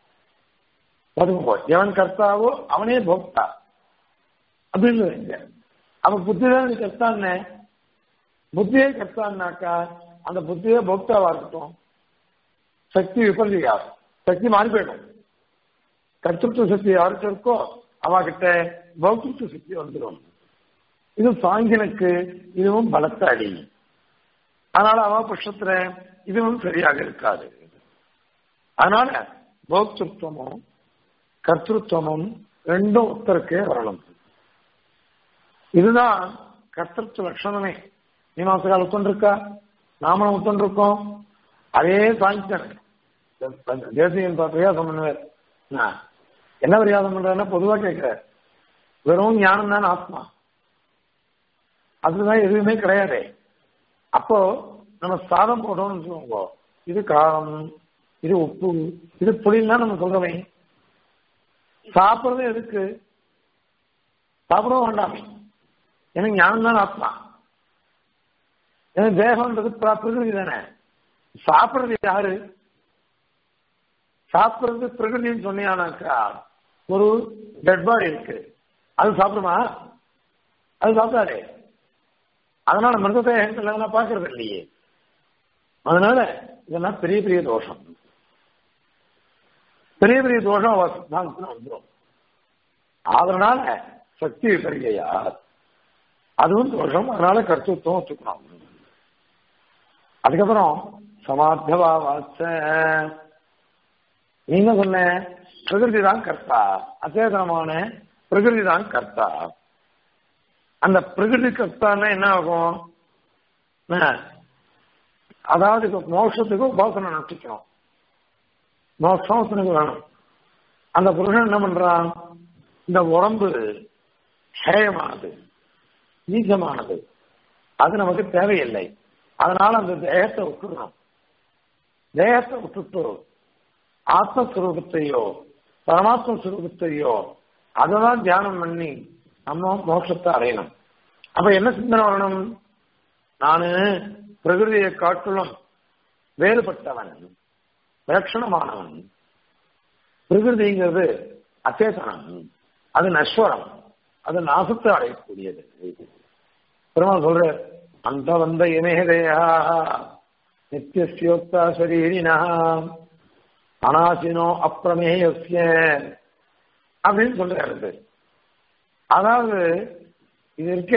பதுங்கோ எவன் கர்த்தாவோ அவனே போக்தா அப்படின்னு வைங்க அப்ப புத்தி தான் கர்த்தான்னு புத்தியே கர்த்தான்னாக்கா அந்த புத்தியே போக்தாவா இருக்கட்டும் சக்தி விபரீயா சக்தி மாறி போயிடும் கர்த்தத்துவ சக்தி யாருக்கு இருக்கோ அவகிட்ட பௌத்திருத்துவ சக்தி வந்துடும் இது சாங்கினுக்கு இதுவும் பலத்த அடி அதனால அவ பட்சத்துல இதுவும் சரியாக இருக்காது அதனால போக்திருத்துவமும் கர்த்தத்துவமும் ரெண்டும் ஒத்தருக்கே வரணும் இதுதான் கர்த்தத்துவ லட்சணமே மீமாசகால் ஒத்துண்டிருக்கா நாமளும் ஒத்துண்டிருக்கோம் அதே சாங்கியன் தேசியன் பிரியாசம் பண்ணுவார் என்ன பிரியாசம் பண்றேன்னா பொதுவா கேட்கிறார் வெறும் ஞானம் தான் ஆத்மா அதுதான் எதுவுமே கிடையாது அப்போ நம்ம சாதம் போட்டோம்னு சொல்லுவோங்க இது காரம் இது உப்பு இது புளின்னா நம்ம சொல்றோமே சாப்பிடுறது எதுக்கு சாப்பிடவும் வேண்டாமே எனக்கு ஞானம் தான் ஆத்மா எனக்கு தேகம்ன்றது பிரகிருதி தானே சாப்பிடுறது யாரு சாப்பிடுறது பிரகிருதின்னு சொன்னியானாக்கா ஒரு டெட் பாடி இருக்கு அது சாப்பிடுமா அது சாப்பிடாதே அதனால மிருததேகங்கள் அதெல்லாம் பார்க்கறது இல்லையே அதனால இதெல்லாம் பெரிய பெரிய தோஷம் பெரிய பெரிய தோஷம் வந்துடும் அதனால சக்தி விபரியா அதுவும் தோஷம் அதனால கருத்துவம் ஒத்துக்கணும் அதுக்கப்புறம் சமார்த்தவா வாச்ச நீ என்ன சொன்ன பிரகிருதி தான் கர்த்தா அச்சேதனமான பிரகிருதி தான் கர்த்தா அந்த பிரகிருதி கர்த்தான்னா என்ன ஆகும் அதாவது மோட்சத்துக்கு உபாசனை நட்டிக்கணும் மோட்சத்துக்கு வேணும் அந்த புருஷன் என்ன பண்றான் இந்த உடம்பு ஹேயமானது நீச்சமானது அது நமக்கு தேவையில்லை அதனால அந்த தேகத்தை விட்டுடணும் தேகத்தை விட்டுட்டு ஆத்மஸ்வரூபத்தையோ பரமாத்ம சுரூபத்தையோ அதெல்லாம் தியானம் பண்ணி நம்ம மோட்சத்தை அடையணும் அப்ப என்ன சிந்தனை வரணும் நானு பிரகிருதியை காட்டிலும் வேறுபட்டவன் விலட்சணமானவன் பிரகிருதிங்கிறது அச்சேதனம் அது நஸ்வரம் அது நாசத்தை அடையக்கூடியது பெருமாள் சொல்ற அந்த வந்த இமேதையா நித்தியோக்தா சரீரினா அனாசினோ அப்பிரமேயசிய அப்படின்னு சொல்றாரு அதாவது இது இருக்க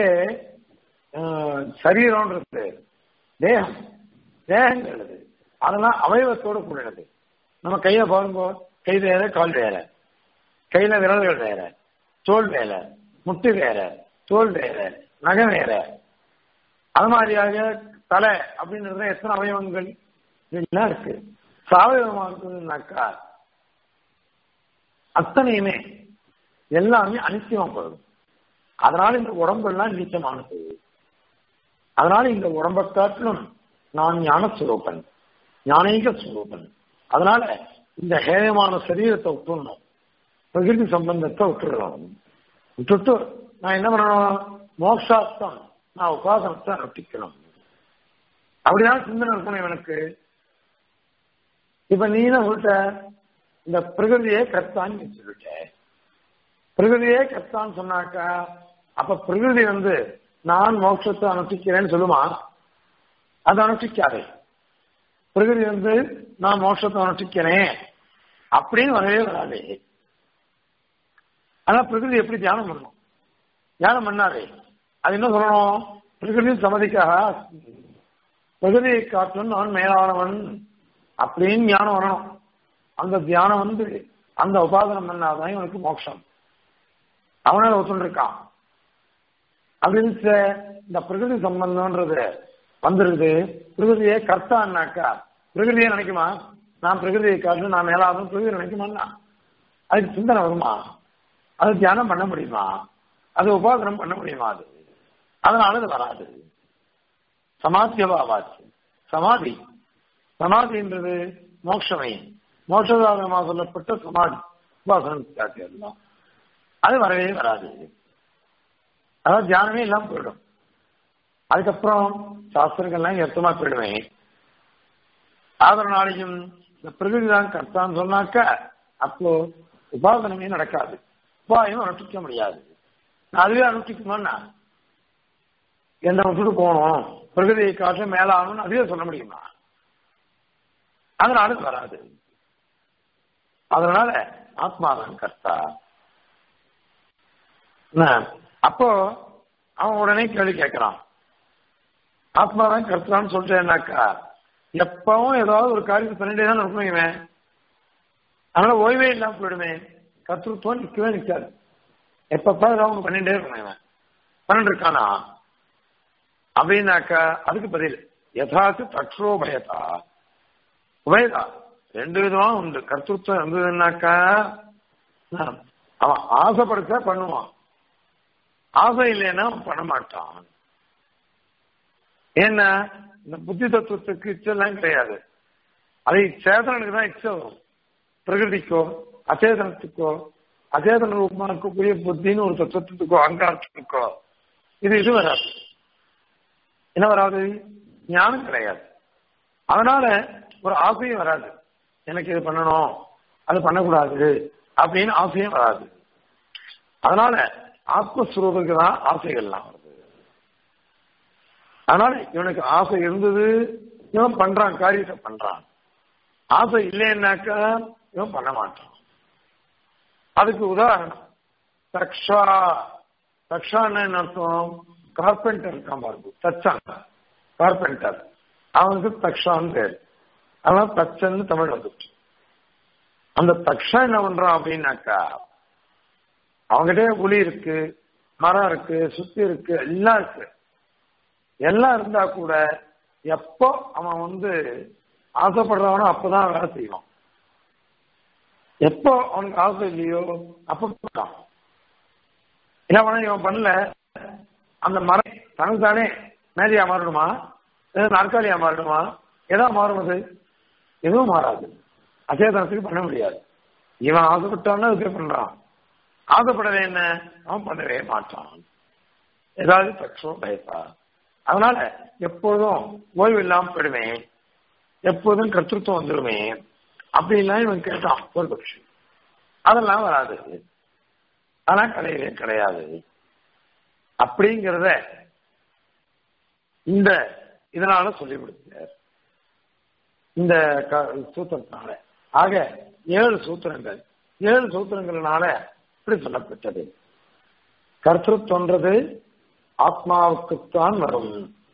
சரீரம்ன்றது தேகம் தேகங்கிறது அதெல்லாம் அவயவத்தோடு கூடினது நம்ம கையில பாருங்க கை வேற கால் வேற கையில விரல்கள் வேற தோல் வேற முட்டு வேற தோல் வேற நகம் வேற அது மாதிரியாக தலை அப்படின்றது எத்தனை அவயவங்கள் எல்லாம் இருக்கு சாவயவமா இருக்குதுன்னாக்கா அத்தனையுமே எல்லாமே அனித்தியமா போகுது அதனால இந்த உடம்பெல்லாம் நீச்சமானது அதனால இந்த உடம்பை காட்டிலும் நான் ஞான சுரூபன் ஞானீக சுரூபன் அதனால இந்த ஹேயமான சரீரத்தை விட்டுடணும் பிரகிருதி சம்பந்தத்தை விட்டுடணும் விட்டுட்டு நான் என்ன பண்ணணும் மோக்ஷாஸ்தம் நான் உபாசனத்தை நட்டிக்கணும் அப்படிதான் சிந்தனை இருக்கணும் எனக்கு இப்ப நீ என்ன சொல்லிட்ட இந்த பிரகிருதியே கர்த்தான்னு சொல்லிட்ட பிரகிருதியே கர்த்தான்னு சொன்னாக்கா அப்ப பிரகிருதி வந்து நான் மோட்சத்தை அனுஷ்டிக்கிறேன்னு சொல்லுமா அதை அனுஷ்டிக்காதே பிரகிருதி வந்து நான் மோட்சத்தை அனுஷ்டிக்கிறேன் அப்படின்னு வரவே வராதே ஆனா பிரகிருதி எப்படி தியானம் பண்ணணும் தியானம் பண்ணாதே அது என்ன சொல்லணும் பிரகிருதி சமதிக்காக பிரகிருதியை காட்டும் நான் மேலானவன் அப்படின்னு ஞானம் வரணும் அந்த தியானம் வந்து அந்த உபாதனம் பண்ணாதான் இவனுக்கு மோட்சம் அவனால ஒத்துருக்கான் அப்படின்னு இந்த பிரகிருதி சம்பந்தம்ன்றது வந்துருது பிரகிருதியே கர்த்தான்னாக்கா பிரகிருதியை நினைக்குமா நான் பிரகிருதியை காட்டு நான் மேலாதும் பிரகிருதி நினைக்குமான்னா அதுக்கு சிந்தனை வருமா அது தியானம் பண்ண முடியுமா அது உபாசனம் பண்ண முடியுமா அது அதனால அது வராது சமாத்தியவாச்சு சமாதி சமாதின்றது மோட்சமயம் மோட்சதாரணமாக சொல்லப்பட்ட சமாதி உபாசனம் காட்டியதுதான் அது வரவே வராது அதாவது தியானமே இல்லாம போயிடும் அதுக்கப்புறம் சாஸ்திரங்கள்லாம் எர்த்தமா போயிடுவேன் ஆதரனாலையும் இந்த பிரகிருதி தான் கர்த்தான்னு சொன்னாக்க அப்போ உபாசனமே நடக்காது உபாயம் அனுஷ்டிக்க முடியாது நான் அதுவே அனுஷ்டிக்குமான்னா என்ன விட்டுட்டு போகணும் பிரகிருதியை காற்று மேலாகணும்னு அதுவே சொல்ல முடியுமா அதனால அது வராது அதனால ஆத்மாதான் கர்த்தா என்ன? அப்போ அவன் உடனே கேள்வி கேட்கிறான் ஆத்மாதான் கர்த்தான்னு சொல்லிட்டேன்னாக்கா எப்பவும் ஏதாவது ஒரு காரியத்தை பண்ணிட்டே தான் இருக்கணும் இவன் அதனால ஓய்வே இல்லாம போயிடுமே கர்த்தத்துவம் நிற்கவே நிற்காது எப்பப்ப ஏதாவது ஒண்ணு பண்ணிட்டே இருக்கணும் இவன் பண்ணிட்டு இருக்கானா அப்படின்னாக்கா அதுக்கு பதில் யதாத்து தக்ஷோ பயதா உபயதா ரெண்டு விதமா உண்டு கர்த்தத்துவம் இருந்ததுன்னாக்கா ஆஹ், அவன் ஆசைப்படுத்தா பண்ணுவான் ஆசை இல்லைன்னா அவன் பண்ண மாட்டான் ஏன்னா இந்த புத்தி தத்துவத்துக்கு இச்செல்லாம் கிடையாது அது சேதனனுக்கு தான் இச்சை வரும் பிரகிருதிக்கோ அச்சேதனத்துக்கோ அச்சேதன ரூபமா இருக்கக்கூடிய புத்தின்னு ஒரு தத்துவத்துக்கோ அங்காரத்துக்கோ இது இது வராது என்ன வராது ஞானம் கிடையாது அதனால ஒரு ஆசையும் வராது எனக்கு இது பண்ணணும் அது பண்ணக்கூடாது அப்படின்னு ஆசையும் வராது அதனால ஆத்மஸ்வரூபத்துக்கு தான் ஆசைகள்லாம் வருது அதனால இவனுக்கு ஆசை இருந்தது இவன் பண்றான் காரியத்தை பண்றான் ஆசை இல்லைன்னாக்கா இவன் பண்ண மாட்டான் அதுக்கு உதாரணம் தக்ஷா தக்ஷான்னு என்ன அர்த்தம் கார்பெண்டர் இருக்கான் பாருங்க தச்சான் கார்பெண்டர் அவனுக்கு தக்ஷான்னு பேர் அதனால தச்சன்னு தமிழ் வந்துச்சு அந்த தக்ஷா என்ன பண்றான் அப்படின்னாக்கா அவங்ககிட்ட புலி இருக்கு மரம் இருக்கு சுத்தி இருக்கு எல்லாம் இருக்கு எல்லாம் இருந்தா கூட எப்போ அவன் வந்து ஆசைப்படுறவனோ அப்பதான் வேலை செய்வான் எப்போ அவனுக்கு ஆசை இல்லையோ அப்ப போட்டான் ஏன் இவன் பண்ணல அந்த மரம் தனக்கு தானே மேதையா மாறணுமா ஏதாவது நாற்காலியா மாறணுமா எதா மாறும் அது எதுவும் மாறாது அச்சேதனத்துக்கு பண்ண முடியாது இவன் ஆசைப்பட்டான்னு அதுக்கு பண்றான் ஆசைப்படவே என்ன அவன் பண்ணவே மாட்டான் ஏதாவது பட்சம் பயப்பா அதனால எப்போதும் ஓய்வு இல்லாம போயிடுவேன் எப்போதும் கர்த்தத்துவம் வந்துடுமே அப்படின்லாம் இவன் கேட்டான் ஒரு பட்சம் அதெல்லாம் வராது ஆனா கிடையவே கிடையாது அப்படிங்கிறத இந்த இதனால சொல்லி கொடுத்தார் இந்த க- சூத்திரத்தினால ஆக ஏழு சூத்திரங்கள் ஏழு சூத்திரங்கள்னால இப்படி சொல்லப்பட்டது கர்த்தத்துவன்றது ஆத்மாவுக்குத்தான் வரும்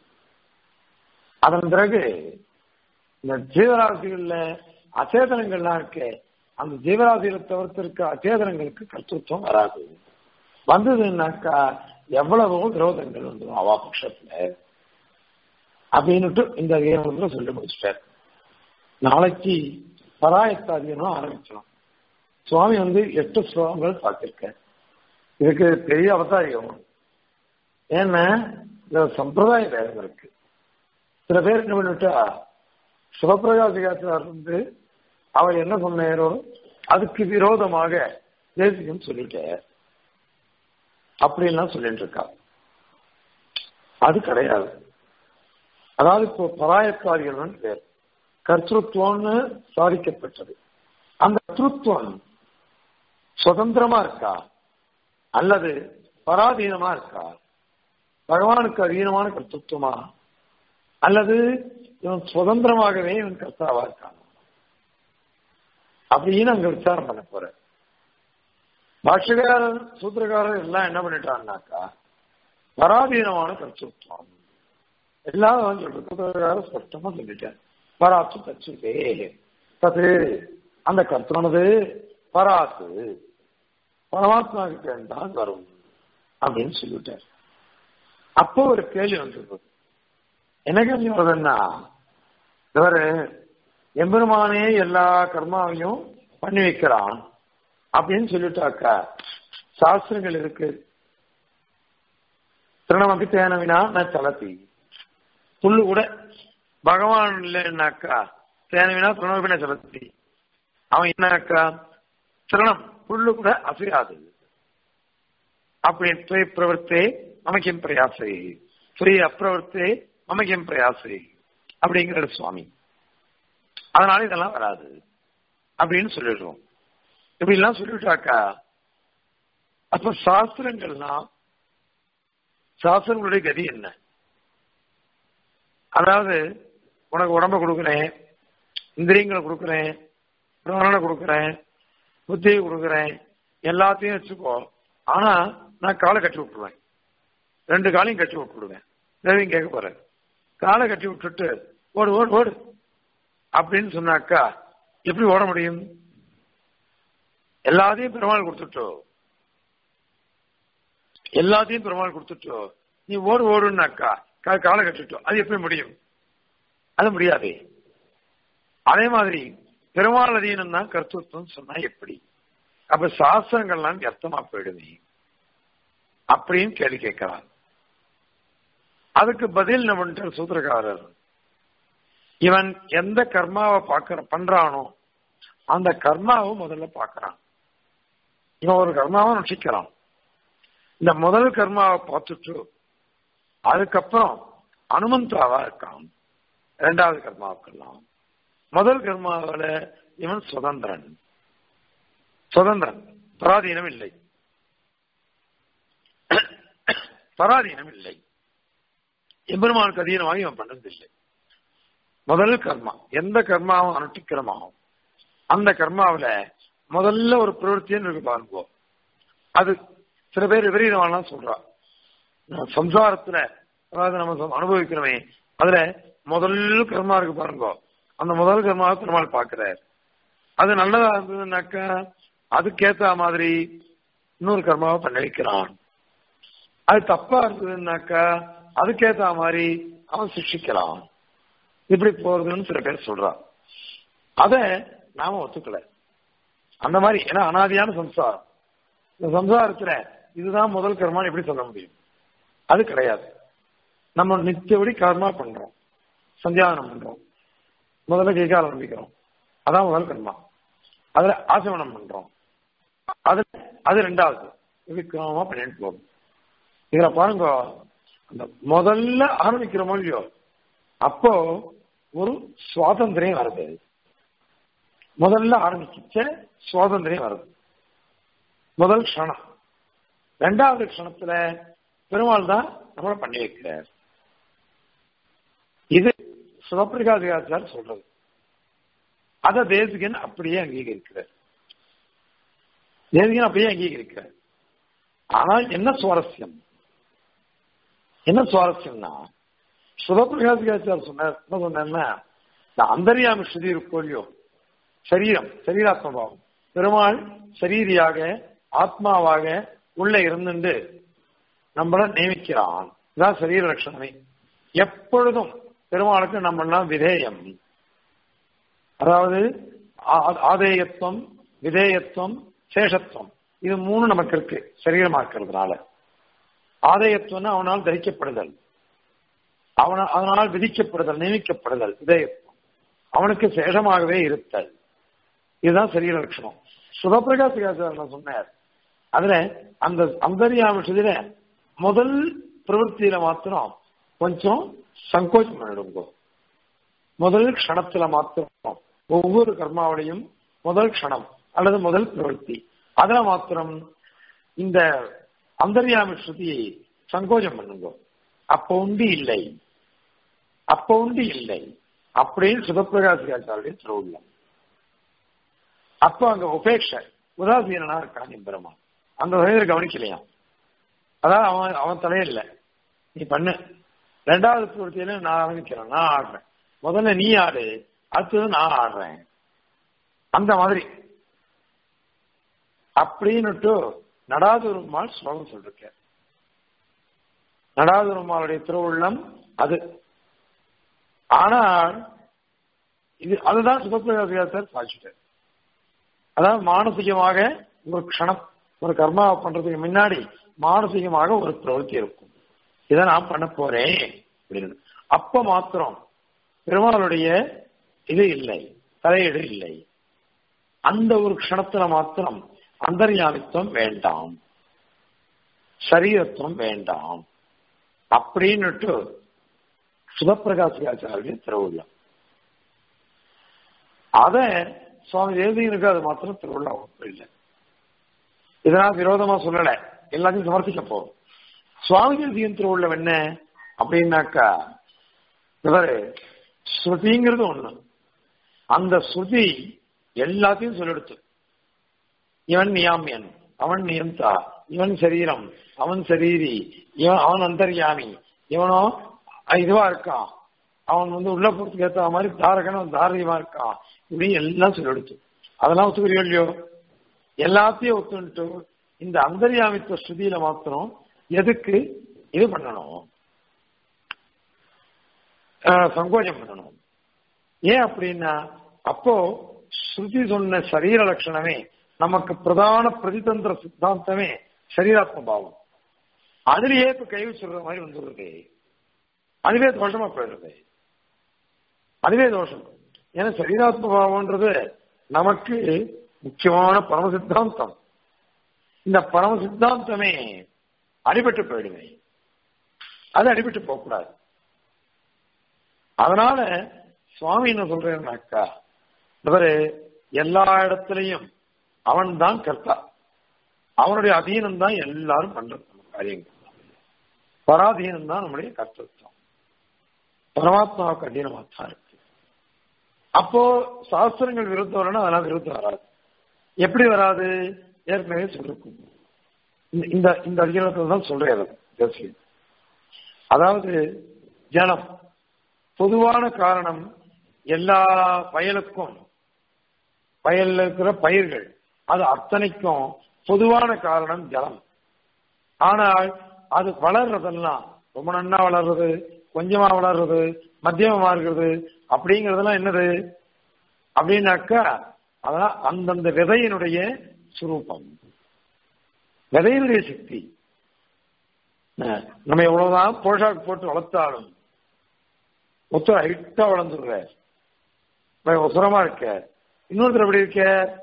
அதன் பிறகு இந்த ஜீவராசிகள்ல அச்சேதனங்கள்லாம் இருக்கு அந்த ஜீவராசிகளை தவிர்த்திருக்க அச்சேதனங்களுக்கு கர்த்தத்துவம் வராது வந்ததுன்னாக்கா எவ்வளவோ விரோதங்கள் வந்துடும் அவா பட்சத்துல அப்படின்னுட்டு இந்த அதிகாரத்துல சொல்லி முடிச்சிட்டார் நாளைக்கு பராயத்தாதியனும் ஆரம்பிச்சோம் சுவாமி வந்து எட்டு ஸ்லோகங்கள் பார்த்திருக்கார் இதுக்கு பெரிய அவதாரியம் ஏன்னா இந்த சம்பிரதாய வேதம் இருக்கு சில பேர் என்ன பண்ணிட்டா சிவபிரகாசிகாச்சார் வந்து அவர் என்ன சொன்னாரோ அதுக்கு விரோதமாக தேசியம் சொல்லிட்டார் அப்படின்லாம் சொல்லிட்டு இருக்கா அது கிடையாது அதாவது இப்போ பராயக்காரிகள் பேர் கர்த்தத்துவம்னு சாதிக்கப்பட்டது அந்த கர்த்தத்துவம் சுதந்திரமா இருக்கா அல்லது பராதீனமா இருக்கா பகவானுக்கு அதீனமான கர்த்தத்துவமா அல்லது இவன் சுதந்திரமாகவே இவன் கர்த்தாவா இருக்கான் அப்படின்னு அங்க விசாரம் பண்ண போற பாஷ்யக்காரர் சூத்திரக்காரர் எல்லாம் என்ன பண்ணிட்டான்னாக்கா பராதீனமான கர்த்தத்துவம் எல்லாரும் சொல்றது சூத்திரக்காரர் ஸ்பஷ்டமா சொல்லிட்டார் பராத்து கச்சுதே தது அந்த கர்த்தனது பராத்து பரமாத்மா கிட்ட தான் வரும் அப்படின்னு சொல்லிட்டார் அப்போ ஒரு கேள்வி வந்துருக்குது என்ன கேள்வி வருதுன்னா இவரு எம்பெருமானே எல்லா கர்மாவையும் பண்ணி வைக்கிறான் அப்படின்னு சொல்லிட்டாக்கா சாஸ்திரங்கள் இருக்கு திருணமபி தேனவினா நான் தளத்தி புல்லு கூட பகவான் இல்லைன்னாக்கா தேனவினா திருணமபின சலத்தி அவன் என்னக்கா திருணம் புல்லு கூட அசையாது அப்படி துவை பிரவர்த்தே மமக்கியம் பிரயாசை துவை அப்பிரவர்த்தே மமக்கியம் பிரயாசை அப்படிங்கிற சுவாமி அதனால இதெல்லாம் வராது அப்படின்னு சொல்லிடுறோம் இப்படி எல்லாம் சொல்லிட்டாக்கா அப்ப சாஸ்திரங்கள்லாம் சாஸ்திரங்களுடைய கதி என்ன அதாவது உனக்கு உடம்ப கொடுக்குறேன் இந்திரியங்களை கொடுக்குறேன் பிராணனை கொடுக்குறேன் புத்தியை கொடுக்குறேன் எல்லாத்தையும் வச்சுக்கோ ஆனா நான் காலை கட்டி விட்டுருவேன் ரெண்டு காலையும் கட்டி விட்டுடுவேன் எதையும் கேட்க போறேன் காலை கட்டி விட்டுட்டு ஓடு ஓடு ஓடு அப்படின்னு சொன்னாக்கா எப்படி ஓட முடியும் எல்லாத்தையும் பெருமாள் கொடுத்துட்டோ எல்லாத்தையும் பெருமாள் கொடுத்துட்டோ நீ ஓடு ஓடுனாக்கா காலை கட்டிட்டோம் அது எப்படி முடியும் அது முடியாது அதே மாதிரி பெருமாள் அதீனம் தான் கர்த்தத்துவம் சொன்னா எப்படி அப்ப சாஸ்திரங்கள்லாம் அர்த்தமா போயிடுமே அப்படின்னு கேள்வி கேட்கிறார் அதுக்கு பதில் நம்ம சூத்திரக்காரர் இவன் எந்த கர்மாவை பார்க்கிற பண்றானோ அந்த கர்மாவை முதல்ல பார்க்கறான் இவன் ஒரு கர்மாவை நுட்சிக்கிறான் இந்த முதல் கர்மாவை பார்த்துட்டு அதுக்கப்புறம் அனுமந்தாவா இருக்கான் இரண்டாவது கர்மாவுக்கெல்லாம் முதல் கர்மாவில இவன் சுதந்திரன் சுதந்திரன் பராதீனம் இல்லை பராதீனம் இல்லை எம்பெருமானுக்கு அதீனமாக இவன் பண்ணதில்லை முதல் கர்மா எந்த கர்மாவும் அனுஷ்டிக்கிறமாகும் அந்த கர்மாவில முதல்ல ஒரு பிரவருத்தின்னு இருக்கு பாருங்க அது சில பேர் விபரீதமானலாம் சொல்றா சம்சாரத்துல அதாவது நம்ம அனுபவிக்கிறோமே அதுல முதல் கர்மா இருக்கு பாருங்க அந்த முதல் கர்மாவை பெருமாள் பாக்குறார் அது நல்லதா இருந்ததுனாக்கா அதுக்கேத்த மாதிரி இன்னொரு கர்மாவை பண்ண வைக்கிறான் அது தப்பா இருந்ததுன்னாக்கா அதுக்கேத்த மாதிரி அவன் சிக்ஷிக்கிறான் இப்படி போறதுன்னு சில பேர் சொல்றான் அத நாம ஒத்துக்கல அந்த மாதிரி ஏன்னா அனாதியான சம்சாரம் இந்த சம்சாரத்துல இதுதான் முதல் கர்மான்னு எப்படி சொல்ல முடியும் அது கிடையாது நம்ம நித்தியபடி கர்மா பண்றோம் சந்தியாவனம் பண்றோம் முதல்ல கைகால ஆரம்பிக்கிறோம் அதான் முதல் கர்மா அதுல ஆசமனம் பண்றோம் அது அது ரெண்டாவது இது கிரமமா பண்ணிட்டு போகும் இதுல பாருங்க அந்த முதல்ல ஆரம்பிக்கிறோமோ இல்லையோ அப்போ ஒரு சுவாதந்திரம் வருது முதல்ல ஆரம்பிச்ச சுவாதந்திரம் வருது முதல் க்ஷணம் ரெண்டாவது க்ஷணத்துல பெருமாள் தான் நம்மளை பண்ணி வைக்கிறார் இது சிவபிரகாசிகாச்சார் சொல்றது அத தேசிகன் அப்படியே அங்கீகரிக்கிறார் தேசிகன் அப்படியே அங்கீகரிக்கிறார் ஆனால் என்ன சுவாரஸ்யம் என்ன சுவாரஸ்யம்னா சுதபிரகாசிகாச்சார் சொன்னார் என்ன சொன்னா இந்த அந்தரியாமி ஸ்ருதி இருக்கோ இல்லையோ சரீரம் சரீராத்மபாவம் பெருமாள் சரீரியாக ஆத்மாவாக உள்ள இருந்துட்டு நம்மள நியமிக்கிறான் இதான் சரீர லட்சணமே எப்பொழுதும் பெருமாளுக்கு நம்மளாம் விதேயம் அதாவது ஆதேயத்துவம் விதேயத்துவம் சேஷத்துவம் இது மூணு நமக்கு இருக்கு சரீரமா இருக்கிறதுனால ஆதேயத்துவம்னா அவனால் தரிக்கப்படுதல் அவன அதனால் விதிக்கப்படுதல் நியமிக்கப்படுதல் விதேயத்துவம் அவனுக்கு சேஷமாகவே இருத்தல் இதுதான் சரீர லட்சணம் சுபபிரகாசிகாச்சாரன் சொன்னார் அதுல அந்த அந்தரியாமிஷத்துல முதல் பிரவருத்தியில மாத்திரம் கொஞ்சம் சங்கோச்சம் பண்ணிடுங்க முதல் க்ஷணத்துல மாத்திரம் ஒவ்வொரு கர்மாவிலையும் முதல் க்ஷணம் அல்லது முதல் பிரவருத்தி அதுல மாத்திரம் இந்த அந்தரியாமி ஸ்ருதியை சங்கோஜம் பண்ணுங்க அப்ப உண்டு இல்லை அப்ப உண்டு இல்லை அப்படின்னு சுபப்பிரகாசிகாச்சாரிய திருவுள்ளம் அப்ப அங்க உபேட்ச உதாசீனா இருக்கான் எம்பெருமான் அந்த வகையில கவனிக்கலையாம் அதான் அவன் அவன் தலையில்ல நீ பண்ணு ரெண்டாவது பூர்த்தியில நான் ஆரம்பிக்கிறேன் நான் ஆடுறேன் முதல்ல நீ ஆடு அடுத்தது நான் ஆடுறேன் அந்த மாதிரி அப்படின்னுட்டு நடாதுருமாள் ஸ்லோகம் சொல்லிருக்க நடாதுருமாளுடைய திருவுள்ளம் அது ஆனால் இது அதுதான் சுபப்பிரகாசிகார் சாட்சிட்டார் அதாவது மானசீகமாக ஒரு க்ஷணம் ஒரு கர்மா பண்றதுக்கு முன்னாடி மானசீகமாக ஒரு பிரவൃத்தி இருக்கும் இதை நான் பண்ண போறேன் அப்படின்னு அப்ப மாத்திரம் பெருமாளுடைய இது இல்லை தலையீடு இல்லை அந்த ஒரு க்ஷணத்துல மாத்திரம் அந்தர்யாமித்துவம் வேண்டாம் சரீரத்துவம் வேண்டாம் அப்படின்னுட்டு சுபப்பிரகாசிகாச்சாரிய திருவுள்ளம் அத சுவாமி தேவதையனுக்கு அது மாத்திரம் திருவிழா ஒன்றும் இல்லை இதனால் விரோதமா சொல்லல எல்லாத்தையும் சமர்ப்பிக்க போறோம் சுவாமி தேவதையின் திருவுள்ளம் என்ன அப்படின்னாக்கா இவரு ஸ்ருதிங்கிறது ஒண்ணு அந்த ஸ்ருதி எல்லாத்தையும் சொல்லெடுத்து இவன் நியாமியன் அவன் நியந்தா இவன் சரீரம் அவன் சரீரி இவன் அவன் அந்தர்யாமி இவனோ இதுவா இருக்கான் அவன் வந்து உள்ள போறதுக்கு ஏற்ற மாதிரி தாரகனும் தாரகமா இருக்கான் இப்படி எல்லாம் சொல்லெடுத்து அதெல்லாம் ஒத்துக்கிறீங்க இல்லையோ எல்லாத்தையும் ஒத்துன்ட்டு இந்த அந்தர்யாமித்துவ ஸ்ருதியில மாத்திரம் எதுக்கு இது பண்ணணும் சங்கோஜம் பண்ணணும் ஏன் அப்படின்னா அப்போ ஸ்ருதி சொன்ன சரீர லட்சணமே நமக்கு பிரதான பிரதிதந்திர சித்தாந்தமே சரீராத்ம பாவம் அதுலயே இப்ப கை சொல்ற மாதிரி வந்துடுறது அதுவே தோஷமா போயிடுறது அதுவே தோஷம் ஏன்னா சரீராத்ம பாவம்ன்றது நமக்கு முக்கியமான பரம சித்தாந்தம் இந்த பரம சித்தாந்தமே அடிபட்டு போயிடுமே அது அடிபட்டு போகக்கூடாது அதனால சுவாமி என்ன சொல்றேன்னாக்கா இவரு எல்லா இடத்துலையும் அவன் தான் கர்த்தா அவனுடைய அதீனம் தான் எல்லாரும் பண்றது நம்ம காரியங்கள் பராதீனம் தான் நம்முடைய கர்த்தத்துவம் பரமாத்மாவுக்கு அதீனமா தான் இருக்கு அப்போ சாஸ்திரங்கள் விருத்தம் வரணும் அதெல்லாம் விருத்தம் வராது எப்படி வராது ஏற்கனவே சொல்லிருக்கும் இந்த இந்த அதிகாரத்தில் தான் சொல்றேன் அதாவது ஜலம் பொதுவான காரணம் எல்லா பயலுக்கும் வயல்ல இருக்கிற பயிர்கள் அது அத்தனைக்கும் பொதுவான காரணம் ஜலம் ஆனால் அது வளர்றதெல்லாம் ரொம்ப நன்னா வளர்றது கொஞ்சமா வளர்றது மத்தியமமா இருக்கிறது அப்படிங்கறதெல்லாம் என்னது அப்படின்னாக்கா அதான் அந்தந்த விதையினுடைய சுரூபம் விதையினுடைய சக்தி நம்ம எவ்வளவுதான் போஷாக் போட்டு வளர்த்தாலும் ஒருத்தர் ஹைட்டா வளர்ந்துடுற உசுரமா இருக்க இன்னொருத்தர் எப்படி இருக்க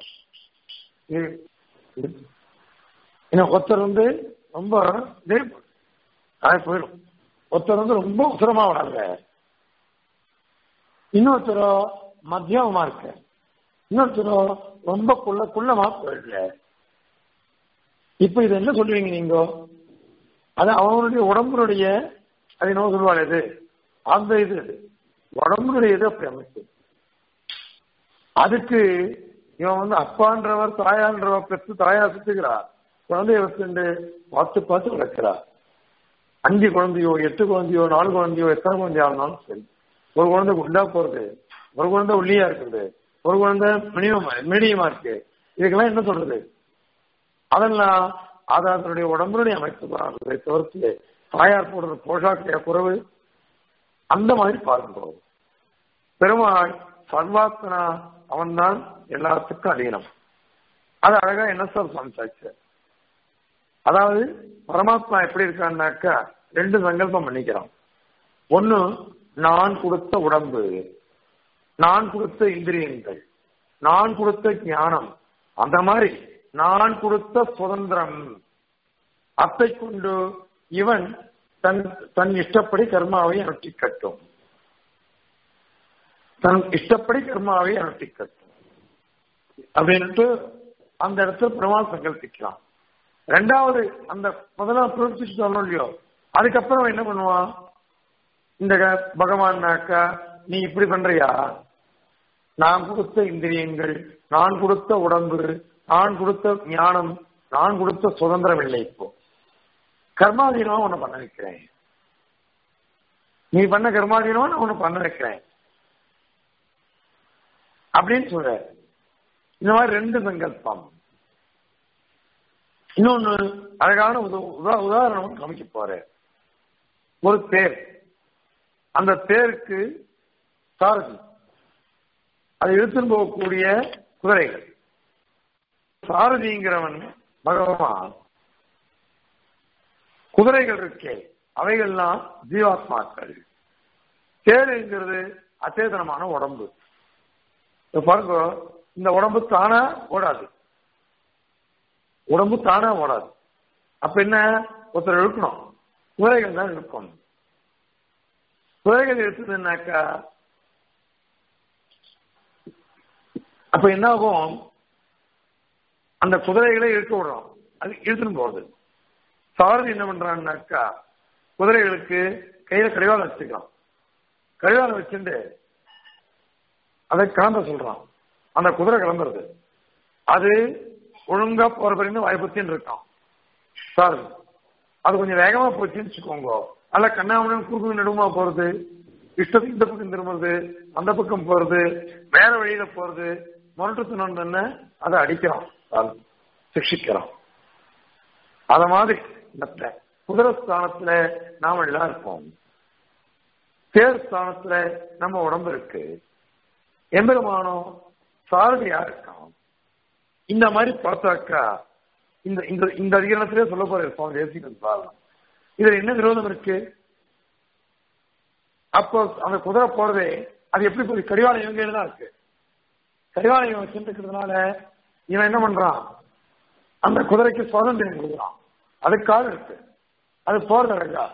இன்னும் ஒருத்தர் வந்து ரொம்ப போயிடும் ஒருத்தர் வந்து ரொம்ப உசுரமா வளர்ற இன்னொருத்தரோ மத்தியமமா இருக்க இன்னொருத்தரோ ரொம்ப குள்ள குள்ளமா போயிடல இப்ப இது என்ன சொல்லுவீங்க நீங்க அது அவனுடைய உடம்புடைய அது என்ன சொல்லுவாள் இது அந்த இது உடம்புடைய இது அப்படி அமைப்பு அதுக்கு இவன் வந்து அப்பான்றவர் தாயான்றவர் பெற்று தாயா சுத்துகிறார் குழந்தைய வச்சுண்டு பார்த்து பார்த்து வளர்க்கிறார் அஞ்சு குழந்தையோ எட்டு குழந்தையோ நாலு குழந்தையோ எத்தனை குழந்தையா இருந்தாலும் சரி ஒரு குழந்தை உள்ளா போறது ஒரு குழந்தை உள்ளியா இருக்குது ஒரு குழந்தை மினிமம் மீடியமா இருக்கு இதுக்கெல்லாம் என்ன சொல்றது அதெல்லாம் அது அதனுடைய உடம்புடைய அமைப்பு தான் தவிர்த்து தாயார் போடுற போஷாக்கு குறைவு அந்த மாதிரி பார்க்கிறோம் பெருமாள் சர்வாத்மனா அவன் தான் எல்லாத்துக்கும் அதீனம் அது அழகா என்ன சார் சமைச்சாச்சு அதாவது பரமாத்மா எப்படி இருக்கான்னாக்கா ரெண்டு சங்கல்பம் பண்ணிக்கிறான் ஒன்னு நான் கொடுத்த உடம்பு நான் கொடுத்த இந்திரியங்கள் நான் கொடுத்த ஞானம் அந்த மாதிரி நான் கொடுத்த சுதந்திரம் அத்தை கொண்டு இவன் தன் தன் இஷ்டப்படி கர்மாவை அனுஷ்டிக்கட்டும் தன் இஷ்டப்படி கர்மாவை அனுஷ்டிக்கட்டும் அப்படின்ட்டு அந்த இடத்துல பெருமாள் சங்கல்பிக்கலாம் ரெண்டாவது அந்த முதல்ல பிரவர்த்திச்சு சொல்லணும் இல்லையோ அதுக்கப்புறம் என்ன பண்ணுவான் இந்த பகவான்னாக்கா நீ இப்படி பண்றியா நான் கொடுத்த இந்திரியங்கள் நான் கொடுத்த உடம்பு நான் கொடுத்த ஞானம் நான் கொடுத்த சுதந்திரம் இல்லை இப்போ கர்மாதீனம் உன்னை பண்ண வைக்கிறேன் நீ பண்ண கர்மாதீனம் நான் உன்னை பண்ண வைக்கிறேன் அப்படின்னு சொல்ற இந்த மாதிரி ரெண்டு சங்கல்பம் இன்னொன்னு அழகான உதா உதாரணம் காமிக்க போற ஒரு தேர் அந்த தேருக்கு சாரதி அதை இழுத்துன்னு போகக்கூடிய குதிரைகள் சாரதிங்கிறவன் பகவான் குதிரைகள் இருக்கே அவைகள்லாம் ஜீவாத்மாக்கள் தேருங்கிறது அச்சேதனமான உடம்பு இப்ப பாருங்க இந்த உடம்பு தானா ஓடாது உடம்பு தானா ஓடாது அப்ப என்ன ஒருத்தர் இழுக்கணும் குதிரைகள் தான் இழுக்கணும் குதிரைகள் எடுத்ததுன்னாக்கா அப்ப என்ன ஆகும் அந்த குதிரைகளை இழுக்க விடுறோம் அது இழுத்துன்னு போகுது சாரதி என்ன பண்றான்னாக்கா குதிரைகளுக்கு கையில கடிவாளம் வச்சுக்கலாம் கடிவாளம் வச்சுட்டு அதை கிளம்ப சொல்றான் அந்த குதிரை கிளம்புறது அது ஒழுங்கா போற பிறகு வாய்ப்புத்தின்னு இருக்கான் சார் அது கொஞ்சம் வேகமா போச்சுன்னு வச்சுக்கோங்க அல்ல கண்ணாமணன் குறுக்கு நடுமா போறது இஷ்டத்துக்கு இந்த பக்கம் திரும்புறது அந்த பக்கம் போறது வேற வழியில போறது முரட்டுத்தனம் அதை அடிக்கிறான் சார் சிக்ஷிக்கிறான் அத மாதிரி மற்ற குதிரை ஸ்தானத்துல நாம எல்லாம் இருப்போம் தேர் ஸ்தானத்துல நம்ம உடம்பு இருக்கு எம்பெருமானோ சாரதியா இருக்கான் இந்த மாதிரி பார்த்தாக்கா இந்த இந்த இந்த அதிகரணத்திலே சொல்ல போற சுவாமி தேசிகன் பாருங்க இதுல என்ன விரோதம் இருக்கு அப்போ அந்த குதிரை போறதே அது எப்படி போய் கடிவாளம் இவங்க தான் இருக்கு கடிவாளம் இவன் வச்சுருக்கிறதுனால இவன் என்ன பண்றான் அந்த குதிரைக்கு சுதந்திரம் கொடுக்குறான் அதுக்காக இருக்கு அது போறது அடங்கா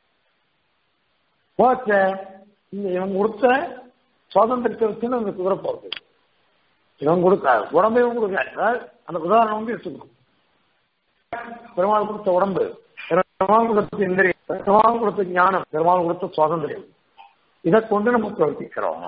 போச்ச இந்த இவன் கொடுத்த சுதந்திரத்தை வச்சு அந்த குதிரை போறது இவன் கொடுக்க உடம்பை இவன் கொடுக்க அதாவது அந்த உதாரணம் வந்து எடுத்துக்கணும் பெருமாள் கொடுத்த உடம்பு பெருமாள் கொடுத்த இந்திரியம் பெருமாள் கொடுத்த ஞானம் பெருமாள் கொடுத்த சுதந்திரம் இதை கொண்டு நம்ம பிரவர்த்திக்கிறோம்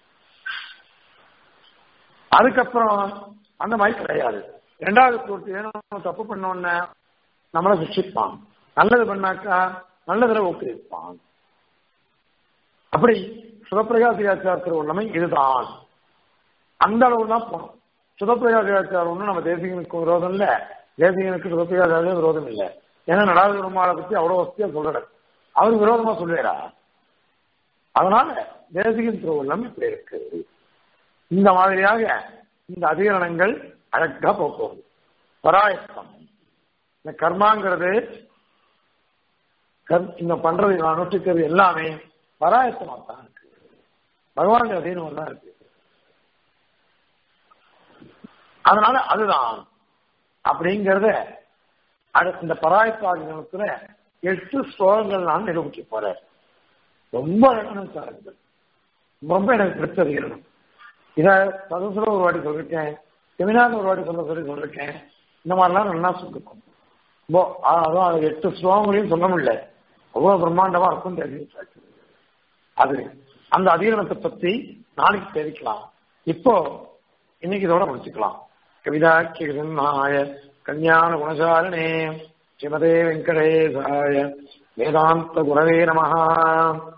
அதுக்கப்புறம் அந்த மாதிரி கிடையாது ரெண்டாவது பூர்த்தி வேணும் தப்பு பண்ணோன்னு நம்மளை சிக்ஷிப்பான் நல்லது பண்ணாக்கா நல்லதுல ஊக்குவிப்பான் அப்படி சுதப்பிரகாசியாச்சார திருவள்ளமை இதுதான் அந்த அளவு தான் போனோம் சுதப்பிரகாசியாச்சாரம் ஒன்றும் நம்ம தேசிகனுக்கு விரோதம் இல்லை தேசிகனுக்கு சுதப்பிரகாசாரம் விரோதம் இல்லை ஏன்னா நடாத பெருமாளை பத்தி அவ்வளவு வசதியா சொல்றாரு அவர் விரோதமா சொல்லுவாரா அதனால தேசிகன் திருவள்ளம் இப்படி இருக்கு இந்த மாதிரியாக இந்த அதிகரணங்கள் அழகா போக்குவது பராயத்தம் இந்த கர்மாங்கிறது இந்த பண்றது அனுஷ்டிக்கிறது எல்லாமே பராயத்தமா தான் இருக்கு பகவான் அதீனம் தான் இருக்கு அதனால அதுதான் அப்படிங்கறத அடுத்த இந்த பராயத்தாகினத்துல எட்டு ஸ்லோகங்கள் நான் நிரூபிக்க போறேன் ரொம்ப அழகான சாரங்கள் ரொம்ப எனக்கு பிடிச்ச அதிகரணம் இதை சதசுல ஒரு வாட்டி சொல்லிருக்கேன் செமினார் ஒரு வாட்டி சொல்ல சொல்லி சொல்லிருக்கேன் இந்த மாதிரிலாம் நல்லா சொல்லிருக்கோம் ரொம்ப அதுவும் அது எட்டு ஸ்லோகங்களையும் சொல்ல முடியல அவ்வளவு பிரம்மாண்டமா இருக்கும் தெரிஞ்சு அது அந்த அதிகரணத்தை பத்தி நாளைக்கு தெரிவிக்கலாம் இப்போ இன்னைக்கு இதோட முடிச்சுக்கலாம் கவிதா கிருஷ்ணாய கல்யாண குணசாரணே ஸ்ரீமதே வெங்கடேசாய வேதாந்த குரவே நமஹா